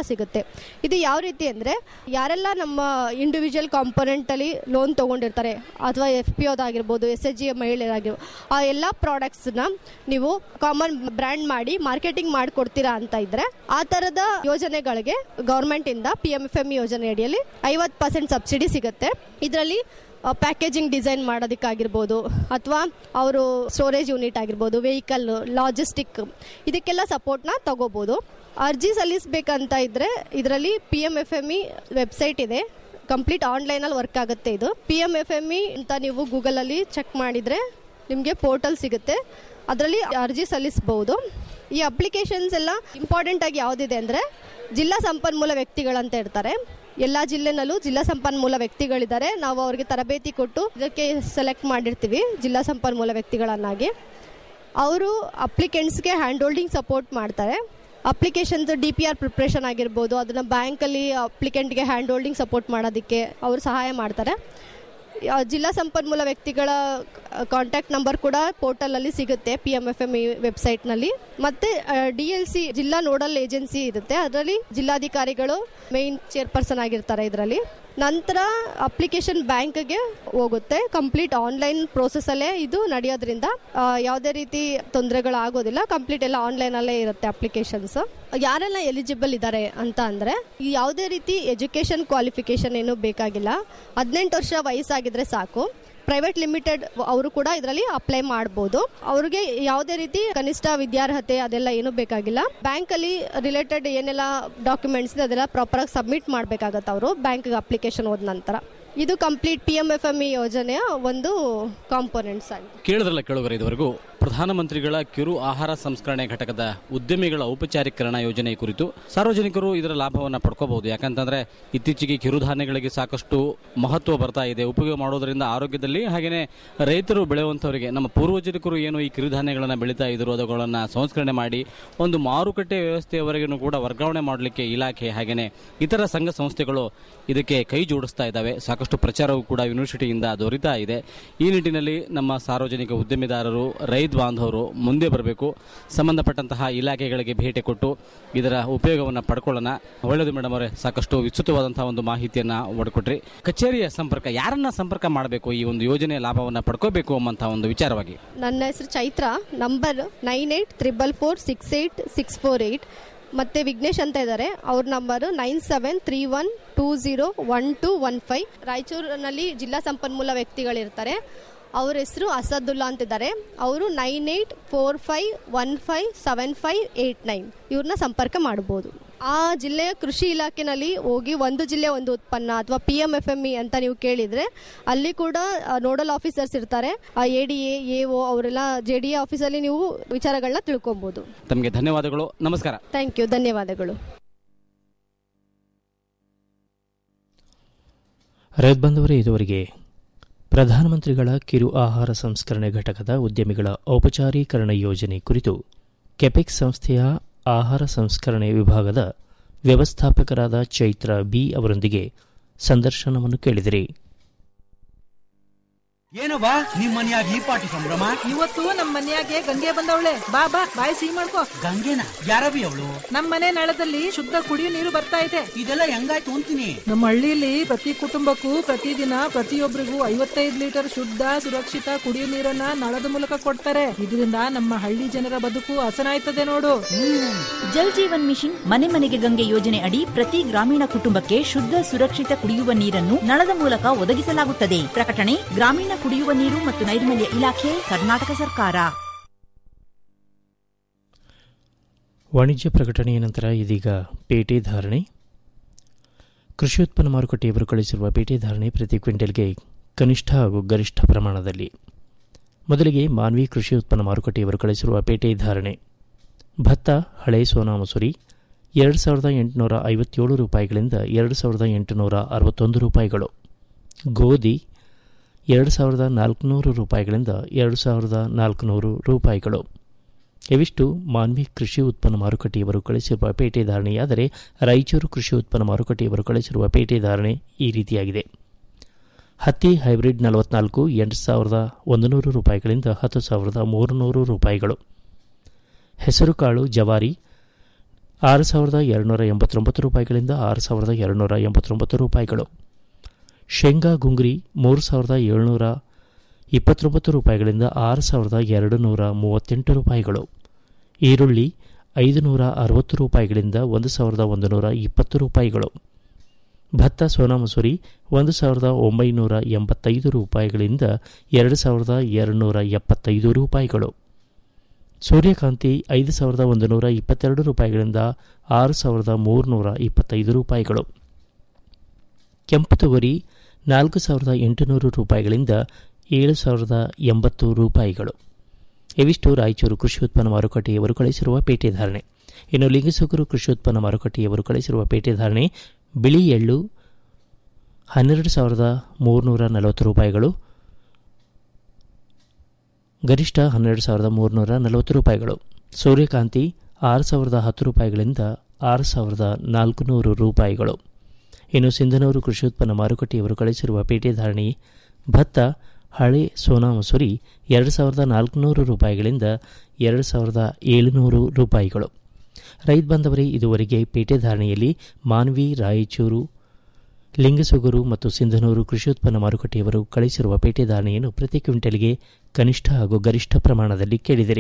ಇದು ಯಾವ ರೀತಿ ಅಂದರೆ ಯಾರೆಲ್ಲ ನಮ್ಮ ಇಂಡಿವಿಜುವಲ್ ಕಾಂಪೊನೆಂಟಲ್ಲಿ ಲೋನ್ ತೊಗೊಂಡಿರ್ತಾರೆ ಅಥವಾ ಎಫ್ ಪಿ ಓದಾಗಿರ್ಬೋದು ಎಸ್ ಎಚ್ ಜಿ ಮಹಿಳೆಯರಾಗಿರ್ಬೋದು ಆ ಎಲ್ಲ ಪ್ರಾಡಕ್ಟ್ಸ್ನ ನೀವು ಕಾಮನ್ ಬ್ರ್ಯಾಂಡ್ ಮಾಡಿ ಮಾರ್ಕೆಟಿಂಗ್ ಮಾಡಿಕೊಡ್ತೀರಾ ಅಂತ ಇದ್ರೆ ಆ ಥರದ ಯೋಜನೆಗಳಿಗೆ ಗೌರ್ಮೆಂಟಿಂದ ಪಿ ಎಮ್ ಎಫ್ ಎಮ್ ಯೋಜನೆ ಅಡಿಯಲ್ಲಿ ಐವತ್ತು ಪರ್ಸೆಂಟ್ ಸಬ್ಸಿಡಿ ಸಿಗುತ್ತೆ ಇದರಲ್ಲಿ ಪ್ಯಾಕೇಜಿಂಗ್ ಡಿಸೈನ್ ಮಾಡೋದಕ್ಕಾಗಿರ್ಬೋದು ಅಥವಾ ಅವರು ಸ್ಟೋರೇಜ್ ಯೂನಿಟ್ ಆಗಿರ್ಬೋದು ವೆಹಿಕಲ್ ಲಾಜಿಸ್ಟಿಕ್ ಇದಕ್ಕೆಲ್ಲ ಸಪೋರ್ಟ್ನ ತಗೋಬೋದು ಅರ್ಜಿ ಸಲ್ಲಿಸಬೇಕಂತ ಇದ್ರೆ ಇದರಲ್ಲಿ P M F M E website ಇದೆ ಕಂಪ್ಲೀಟ್ ಆನ್ಲೈನಲ್ಲಿ ವರ್ಕ್ ಆಗುತ್ತೆ ಇದು P M F M E ಅಂತ ನೀವು ಗೂಗಲಲ್ಲಿ ಚೆಕ್ ಮಾಡಿದರೆ ನಿಮಗೆ ಪೋರ್ಟಲ್ ಸಿಗುತ್ತೆ ಅದರಲ್ಲಿ ಅರ್ಜಿ ಸಲ್ಲಿಸಬಹುದು ಈ ಅಪ್ಲಿಕೇಶನ್ಸ್ ಎಲ್ಲ ಇಂಪಾರ್ಟೆಂಟ್ ಆಗಿ ಯಾವುದಿದೆ ಅಂದರೆ ಜಿಲ್ಲಾ ಸಂಪನ್ಮೂಲ ವ್ಯಕ್ತಿಗಳಂತ ಇರ್ತಾರೆ ಎಲ್ಲ ಜಿಲ್ಲೆನಲ್ಲೂ ಜಿಲ್ಲಾ ಸಂಪನ್ಮೂಲ ವ್ಯಕ್ತಿಗಳಿದ್ದಾರೆ ನಾವು ಅವರಿಗೆ ತರಬೇತಿ ಕೊಟ್ಟು ಇದಕ್ಕೆ ಸೆಲೆಕ್ಟ್ ಮಾಡಿರ್ತೀವಿ ಜಿಲ್ಲಾ ಸಂಪನ್ಮೂಲ ವ್ಯಕ್ತಿಗಳನ್ನಾಗಿ ಅವರು ಅಪ್ಲಿಕೆಂಟ್ಸ್ಗೆ ಹ್ಯಾಂಡ್ ಹೋಲ್ಡಿಂಗ್ ಸಪೋರ್ಟ್ ಮಾಡ್ತಾರೆ applications D P R preparation ಆಗಿರ್ಬೋದು ಅದನ್ನು ಬ್ಯಾಂಕಲ್ಲಿ ಅಪ್ಲಿಕೆಂಟ್ಗೆ ಹ್ಯಾಂಡ್ ಹೋಲ್ಡಿಂಗ್ ಸಪೋರ್ಟ್ ಮಾಡೋದಕ್ಕೆ ಅವರು ಸಹಾಯ ಮಾಡ್ತಾರೆ ಆ, ಜಿಲ್ಲಾ ಸಂಪನ್ಮೂಲ ವ್ಯಕ್ತಿಗಳ ಕಾಂಟ್ಯಾಕ್ಟ್ ನಂಬರ್ ಕೂಡ ಪೋರ್ಟಲಲ್ಲಿ ಸಿಗುತ್ತೆ P M F M E ವೆಬ್ಸೈಟ್ನಲ್ಲಿ ಮತ್ತೆ ಡಿ ಎಲ್ ಸಿ ಜಿಲ್ಲಾ ನೋಡಲ್ ಏಜೆನ್ಸಿ ಇರುತ್ತೆ ಅದರಲ್ಲಿ ಜಿಲ್ಲಾಧಿಕಾರಿಗಳು ಮೇನ್ ಚೇರ್ಪರ್ಸನ್ ಆಗಿರ್ತಾರೆ ಇದರಲ್ಲಿ ನಂತರ ಅಪ್ಲಿಕೇಶನ್ ಬ್ಯಾಂಕ್ಗೆ ಹೋಗುತ್ತೆ ಕಂಪ್ಲೀಟ್ ಆನ್ಲೈನ್ ಪ್ರೋಸೆಸ್ಸಲ್ಲೇ ಇದು ನಡೆಯೋದ್ರಿಂದ ಆ, ಯಾವುದೇ ರೀತಿ ತೊಂದರೆಗಳಾಗೋದಿಲ್ಲ ಕಂಪ್ಲೀಟ್ ಎಲ್ಲ ಆನ್ಲೈನಲ್ಲೇ ಇರುತ್ತೆ ಅಪ್ಲಿಕೇಶನ್ಸ್ ಯಾರೆಲ್ಲ ಎಲಿಜಿಬಲ್ ಇದ್ದಾರೆ ಅಂತ ಅಂದರೆ ಯಾವುದೇ ರೀತಿ ಎಜುಕೇಷನ್ ಕ್ವಾಲಿಫಿಕೇಶನ್ ಏನು ಬೇಕಾಗಿಲ್ಲ ಹದಿನೆಂಟು ವರ್ಷ ವಯಸ್ಸಾಗಿದ್ರೆ ಸಾಕು ಪ್ರೈವೇಟ್ ಲಿಮಿಟೆಡ್ ಅವರು ಕೂಡ ಇದರಲ್ಲಿ ಅಪ್ಲೈ ಮಾಡ್ಬೋದು ಅವ್ರಿಗೆ ಯಾವುದೇ ರೀತಿ ಕನಿಷ್ಠ ವಿದ್ಯಾರ್ಹತೆ ಅದೆಲ್ಲ ಏನು ಬೇಕಾಗಿಲ್ಲ ಬ್ಯಾಂಕಲ್ಲಿ ರಿಲೇಟೆಡ್ ಏನೆಲ್ಲ ಡಾಕ್ಯುಮೆಂಟ್ಸ್ ಇದೆ ಅದೆಲ್ಲ ಪ್ರಾಪರಾಗಿ ಸಬ್ಮಿಟ್ ಮಾಡಬೇಕಾಗತ್ತೆ ಅವರು ಬ್ಯಾಂಕ್ಗೆ ಅಪ್ಲಿಕೇಶನ್ ಹೋದ ನಂತರ ಇದು complete P M F M E ಯೋಜನೆಯ ಒಂದು ಕಾಂಪೋನೆಂಟ್ಸ್ ಆಗಿದೆ ಕೇಳಿದ್ರಲ್ಲ ಕೇಳುಗರೆ ಇದುವರೆಗೂ ಪ್ರಧಾನಮಂತ್ರಿಗಳ ಕಿರು ಆಹಾರ ಸಂಸ್ಕರಣೆ ಘಟಕದ ಉದ್ಯಮಿಗಳ ಔಪಚಾರೀಕರಣ ಯೋಜನೆ ಕುರಿತು ಸಾರ್ವಜನಿಕರು ಇದರ ಲಾಭವನ್ನು ಪಡ್ಕೋಬಹುದು ಯಾಕಂತಂದ್ರೆ ಇತ್ತೀಚೆಗೆ ಕಿರುಧಾನ್ಯಗಳಿಗೆ ಸಾಕಷ್ಟು ಮಹತ್ವ ಬರ್ತಾ ಇದೆ ಉಪಯೋಗ ಮಾಡೋದರಿಂದ ಆರೋಗ್ಯದಲ್ಲಿ ಹಾಗೆಯೇ ರೈತರು ಬೆಳೆಯುವಂಥವರಿಗೆ ನಮ್ಮ ಪೂರ್ವಜರಿಕರು ಏನು ಈ ಕಿರುಧಾನ್ಯಗಳನ್ನು ಬೆಳೀತಾ ಇದ್ರು ಅವುಗಳನ್ನು ಸಂಸ್ಕರಣೆ ಮಾಡಿ ಒಂದು ಮಾರುಕಟ್ಟೆ ವ್ಯವಸ್ಥೆಯವರೆಗೂ ಕೂಡ ವರ್ಗಾವಣೆ ಮಾಡಲಿಕ್ಕೆ ಇಲಾಖೆ ಹಾಗೆಯೇ ಇತರ ಸಂಘ ಸಂಸ್ಥೆಗಳು ಇದಕ್ಕೆ ಕೈ ಜೋಡಿಸ್ತಾ ಇದ್ದಾವೆ ಸಾಕಷ್ಟು ಪ್ರಚಾರವೂ ಕೂಡ ಯೂನಿವರ್ಸಿಟಿಯಿಂದ ದೊರೀತಾ ಇದೆ ಈ ನಿಟ್ಟಿನಲ್ಲಿ ನಮ್ಮ ಸಾರ್ವಜನಿಕ ಉದ್ಯಮಿದಾರರು ರೈತ ಬಾಂಧವರು ಮುಂದೆ ಬರಬೇಕು ಸಂಬಂಧಪಟ್ಟಂತಹ ಇಲಾಖೆಗಳಿಗೆ ಭೇಟಿ ಕೊಟ್ಟು ಇದರ ಉಪಯೋಗವನ್ನು ಪಡ್ಕೊಳ್ಳೋಣ ಒಳ್ಳೆಯದು ಮೇಡಮ್ ಅವರೇ ಸಾಕಷ್ಟು ವಿಸ್ತೃತವಾದಂತಹ ಒಂದು ಮಾಹಿತಿಯನ್ನು ಒಡ್ಕೊಟ್ರಿ ಕಚೇರಿಯ ಸಂಪರ್ಕ ಯಾರನ್ನ ಸಂಪರ್ಕ ಮಾಡಬೇಕು ಈ ಒಂದು ಯೋಜನೆಯ ಲಾಭವನ್ನು ಪಡ್ಕೋಬೇಕು ಎಂಬಂತಹ ಒಂದು ವಿಚಾರವಾಗಿ ನನ್ನ ಹೆಸರು Chaitra number nine eight triple four six eight six four eight ಮತ್ತೆ ವಿಘ್ನೇಶ್ ಅಂತ ಇದ್ದಾರೆ ಅವ್ರ number nine seven three one two zero one two one five ರಾಯಚೂರಿನಲ್ಲಿ ಜಿಲ್ಲಾ ಸಂಪನ್ಮೂಲ ವ್ಯಕ್ತಿಗಳಿರ್ತಾರೆ ಅವ್ರ ಹೆಸರು ಅಸದುಲ್ಲಾ ಅಂತಿದ್ದಾರೆ ಅವರು nine eight four five one five seven five eight nine ಇವ್ರನ್ನ ಸಂಪರ್ಕ ಮಾಡ್ಬೋದು ಆ ಜಿಲ್ಲೆಯ ಕೃಷಿ ಇಲಾಖೆನಲ್ಲಿ ಹೋಗಿ ಒಂದು ಜಿಲ್ಲೆ ಒಂದು ಉತ್ಪನ್ನ ಅಥವಾ P M F M E ಅಂತ ನೀವು ಕೇಳಿದ್ರೆ ಅಲ್ಲಿ ಕೂಡ ನೋಡಲ್ ಆಫೀಸರ್ಸ್ ಇರ್ತಾರೆ ಆ A D A A O ಅವರೆಲ್ಲ ಜೆ ಡಿ ಎ ಆಫೀಸಲ್ಲಿ ನೀವು ವಿಚಾರಗಳನ್ನ ತಿಳ್ಕೊಬಹುದು ತಮಗೆ ಧನ್ಯವಾದಗಳು ನಮಸ್ಕಾರ ಥ್ಯಾಂಕ್ ಯು ಧನ್ಯವಾದಗಳು ರೈತ ಬಂಧುವರೇ ಇದುವರೆಗೆ ಪ್ರಧಾನಮಂತ್ರಿಗಳ ಕಿರು ಆಹಾರ ಸಂಸ್ಕರಣೆ ಘಟಕದ ಉದ್ಯಮಿಗಳ ಔಪಚಾರೀಕರಣ ಯೋಜನೆ ಕುರಿತು ಕೆಪೆಕ್ಸ್ ಸಂಸ್ಥೆಯ ಆಹಾರ ಸಂಸ್ಕರಣೆ ವಿಭಾಗದ ವ್ಯವಸ್ಥಾಪಕರಾದ ಚೈತ್ರ ಬಿ ಅವರೊಂದಿಗೆ ಸಂದರ್ಶನವನ್ನು ಕೇಳಿದಿರಿ ಏನವ್ವ ನಿಮ್ ಮನ್ಯಾಗ ಈ ಪಾಟಿ ಸಂಭ್ರಮ ಇವತ್ತು ನಮ್ ಮನ್ಯಾಗೆ ಗಂಗೆ ಬಂದವಳೆ ಬಾ ಬಾ ಬಾಯಿ ಸಿಹಿ ಮಾಡ್ಕೋ ಗಂಗೆನ ಯಾರವಿ ಅವಳು ನಮ್ ಮನೆ ನಳದಲ್ಲಿ ಶುದ್ಧ ಕುಡಿಯೋ ನೀರು ಬರ್ತಾ ಇದೆ ಇದೆಲ್ಲ ಹೆಂಗಾಯ್ತು ಅಂತೀನಿ ನಮ್ಮ ಹಳ್ಳಿಲಿ ಪ್ರತಿ ಕುಟುಂಬಕ್ಕೂ ಪ್ರತಿದಿನ ಪ್ರತಿಯೊಬ್ಬರಿಗೂ ಐವತ್ತೈದು ಲೀಟರ್ ಶುದ್ಧ ಸುರಕ್ಷಿತ ಕುಡಿಯೋ ನೀರನ್ನ ನಳದ ಮೂಲಕ ಕೊಡ್ತಾರೆ ಇದರಿಂದ ನಮ್ಮ ಹಳ್ಳಿ ಜನರ ಬದುಕು ಹಸನಾಯ್ತದೆ ನೋಡು ಜಲ್ ಜೀವನ್ ಮಿಷನ್ ಮನೆ ಮನೆಗೆ ಗಂಗೆ ಯೋಜನೆ ಅಡಿ ಪ್ರತಿ ಗ್ರಾಮೀಣ ಕುಟುಂಬಕ್ಕೆ ಶುದ್ಧ ಸುರಕ್ಷಿತ ಕುಡಿಯುವ ನೀರನ್ನು ನಳದ ಮೂಲಕ ಒದಗಿಸಲಾಗುತ್ತದೆ ಪ್ರಕಟಣೆ ಗ್ರಾಮೀಣ ಕುಡಿಯುವ ನೀರು ಮತ್ತು ನೈರ್ಮಲ್ಯ ಇಲಾಖೆ ಕರ್ನಾಟಕ ಸರ್ಕಾರ ವಾಣಿಜ್ಯ ಪ್ರಕಟಣೆಯ ನಂತರ ಇದೀಗ ಪೇಟೆ ಧಾರಣೆ ಕೃಷಿ ಉತ್ಪನ್ನ ಮಾರುಕಟ್ಟೆಯವರು ಕಳಿಸಿರುವ ಪೇಟೆ ಧಾರಣೆ ಪ್ರತಿ ಕ್ವಿಂಟಲ್ಗೆ ಕನಿಷ್ಠ ಹಾಗೂ ಗರಿಷ್ಠ ಪ್ರಮಾಣದಲ್ಲಿ ಮೊದಲಿಗೆ ಮಾನ್ವಿ ಕೃಷಿ ಉತ್ಪನ್ನ ಮಾರುಕಟ್ಟೆಯವರು ಕಳಿಸಿರುವ ಪೇಟೆ ಧಾರಣೆ ಭತ್ತ ಹಳೆ ಸೋನಾ ಮಸೂರಿ ಎರಡು ಸಾವಿರದ ಎಂಟುನೂರ ಐವತ್ತೇಳು ರೂಪಾಯಿಗಳಿಂದ ಎರಡು ಸಾವಿರದ ಎಂಟುನೂರ ಅರವತ್ತೊಂದು ರೂಪಾಯಿಗಳು ಗೋಧಿ ಎರಡು ಸಾವಿರದ ನಾಲ್ಕುನೂರು ರೂಪಾಯಿಗಳಿಂದ ಎರಡು ಸಾವಿರದ ನಾಲ್ಕುನೂರು ರೂಪಾಯಿಗಳು ಇವಿಷ್ಟು ಮಾನ್ವಿ ಕೃಷಿ ಉತ್ಪನ್ನ ಮಾರುಕಟ್ಟೆಯವರು ಕಳಿಸಿರುವ ಪೇಟೆ ಧಾರಣೆಯಾದರೆ ರಾಯಚೂರು ಕೃಷಿ ಉತ್ಪನ್ನ ಮಾರುಕಟ್ಟೆಯವರು ಕಳಿಸಿರುವ ಪೇಟೆ ಧಾರಣೆ ಈ ರೀತಿಯಾಗಿದೆ ಹತ್ತಿ ಹೈಬ್ರಿಡ್ ನಲವತ್ನಾಲ್ಕು ಎಂಟು ಸಾವಿರದ ಒಂದು ನೂರು ರೂಪಾಯಿಗಳಿಂದ ಹತ್ತು ಸಾವಿರದ ಮೂರುನೂರು ರೂಪಾಯಿಗಳು ಹೆಸರುಕಾಳು ಜವಾರಿ ಆರು ಸಾವಿರದ ಎರಡುನೂರ ಎಂಬತ್ತೊಂಬತ್ತು ರೂಪಾಯಿಗಳಿಂದ ಆರು ಸಾವಿರದ ಎರಡುನೂರ ಎಂಬತ್ತೊಂಬತ್ತು ರೂಪಾಯಿಗಳು ಶೇಂಗಾ ಗುಂಗ್ರಿ ಮೂರು ಸಾವಿರದ ಏಳುನೂರ ಇಪ್ಪತ್ತೊಂಬತ್ತು ರೂಪಾಯಿಗಳಿಂದ ಆರು ಸಾವಿರದ ಎರಡು ನೂರ ಮೂವತ್ತೆಂಟು ರೂಪಾಯಿಗಳು ಈರುಳ್ಳಿ ಐದು ನೂರ ಅರವತ್ತು ರೂಪಾಯಿಗಳಿಂದ ಒಂದು ಸಾವಿರದ ಒಂದು ನೂರ ಇಪ್ಪತ್ತು ರೂಪಾಯಿಗಳು ಭತ್ತ ಸೋನಾ ಮಸೂರಿ ಒಂದು ಸಾವಿರದ ಒಂಬೈನೂರ ಎಂಬತ್ತೈದು ರೂಪಾಯಿಗಳಿಂದ ಎರಡು ಸಾವಿರದ ಎರಡುನೂರ ಎಪ್ಪತ್ತೈದು ರೂಪಾಯಿಗಳು ಸೂರ್ಯಕಾಂತಿ ಐದು ಸಾವಿರದ ಒಂದು ನೂರ ಇಪ್ಪತ್ತೆರಡು ರೂಪಾಯಿಗಳಿಂದ ಆರು ಸಾವಿರದ ಮೂರುನೂರ ಇಪ್ಪತ್ತೈದು ರೂಪಾಯಿಗಳು ಕೆಂಪು ತೊಗರಿ ನಾಲ್ಕು ಸಾವಿರದ ಎಂಟುನೂರು ರೂಪಾಯಿಗಳಿಂದ ಏಳು ಸಾವಿರದ ಎಂಬತ್ತು ರೂಪಾಯಿಗಳು ಇವಿಷ್ಟು ರಾಯಚೂರು ಕೃಷಿ ಉತ್ಪನ್ನ ಮಾರುಕಟ್ಟೆಯವರು ಕಳಿಸಿರುವ ಪೇಟೆ ಧಾರಣೆ ಇನ್ನು ಲಿಂಗಸೂಗರು ಕೃಷಿ ಉತ್ಪನ್ನ ಮಾರುಕಟ್ಟೆಯವರು ಕಳಿಸಿರುವ ಪೇಟೆ ಧಾರಣೆ ಬಿಳಿ ಎಳ್ಳು ಹನ್ನೆರಡು ಸಾವಿರದ ಮೂರುನೂರ ನಲವತ್ತು ರೂಪಾಯಿಗಳು ಗರಿಷ್ಠ ಹನ್ನೆರಡು ಸಾವಿರದ ಮೂರುನೂರ ನಲವತ್ತು ರೂಪಾಯಿಗಳು ಸೂರ್ಯಕಾಂತಿ ಆರು ಸಾವಿರದ ಹತ್ತು ರೂಪಾಯಿಗಳಿಂದ ಆರು ಸಾವಿರದ ನಾಲ್ಕುನೂರು ರೂಪಾಯಿಗಳು ಇನ್ನು ಸಿಂಧನೂರು ಕೃಷಿ ಉತ್ಪನ್ನ ಮಾರುಕಟ್ಟೆಯವರು ಕಳಿಸಿರುವ ಪೇಟೆ ಧಾರಣೆ ಭತ್ತ ಹಳೆ ಸೋನಾ ಮಸೂರಿ ಎರಡು ಸಾವಿರದ ನಾಲ್ಕುನೂರು ರೂಪಾಯಿಗಳಿಂದ ಎರಡು ಸಾವಿರದ ಏಳುನೂರು ರೂಪಾಯಿಗಳು ರೈತ ಬಾಂಧವರೇ ಇದುವರೆಗೆ ಪೇಟೆ ಧಾರಣೆಯಲ್ಲಿ ಮಾನ್ವಿ ರಾಯಚೂರು ಲಿಂಗಸುಗೂರು ಮತ್ತು ಸಿಂಧನೂರು ಕೃಷಿ ಉತ್ಪನ್ನ ಮಾರುಕಟ್ಟೆಯವರು ಕಳಿಸಿರುವ ಪೇಟೆ ಧಾರಣೆಯನ್ನು ಪ್ರತಿ ಕ್ವಿಂಟಲ್ಗೆ ಕನಿಷ್ಠ ಹಾಗೂ ಗರಿಷ್ಠ ಪ್ರಮಾಣದಲ್ಲಿ ಕೇಳಿದಿರಿ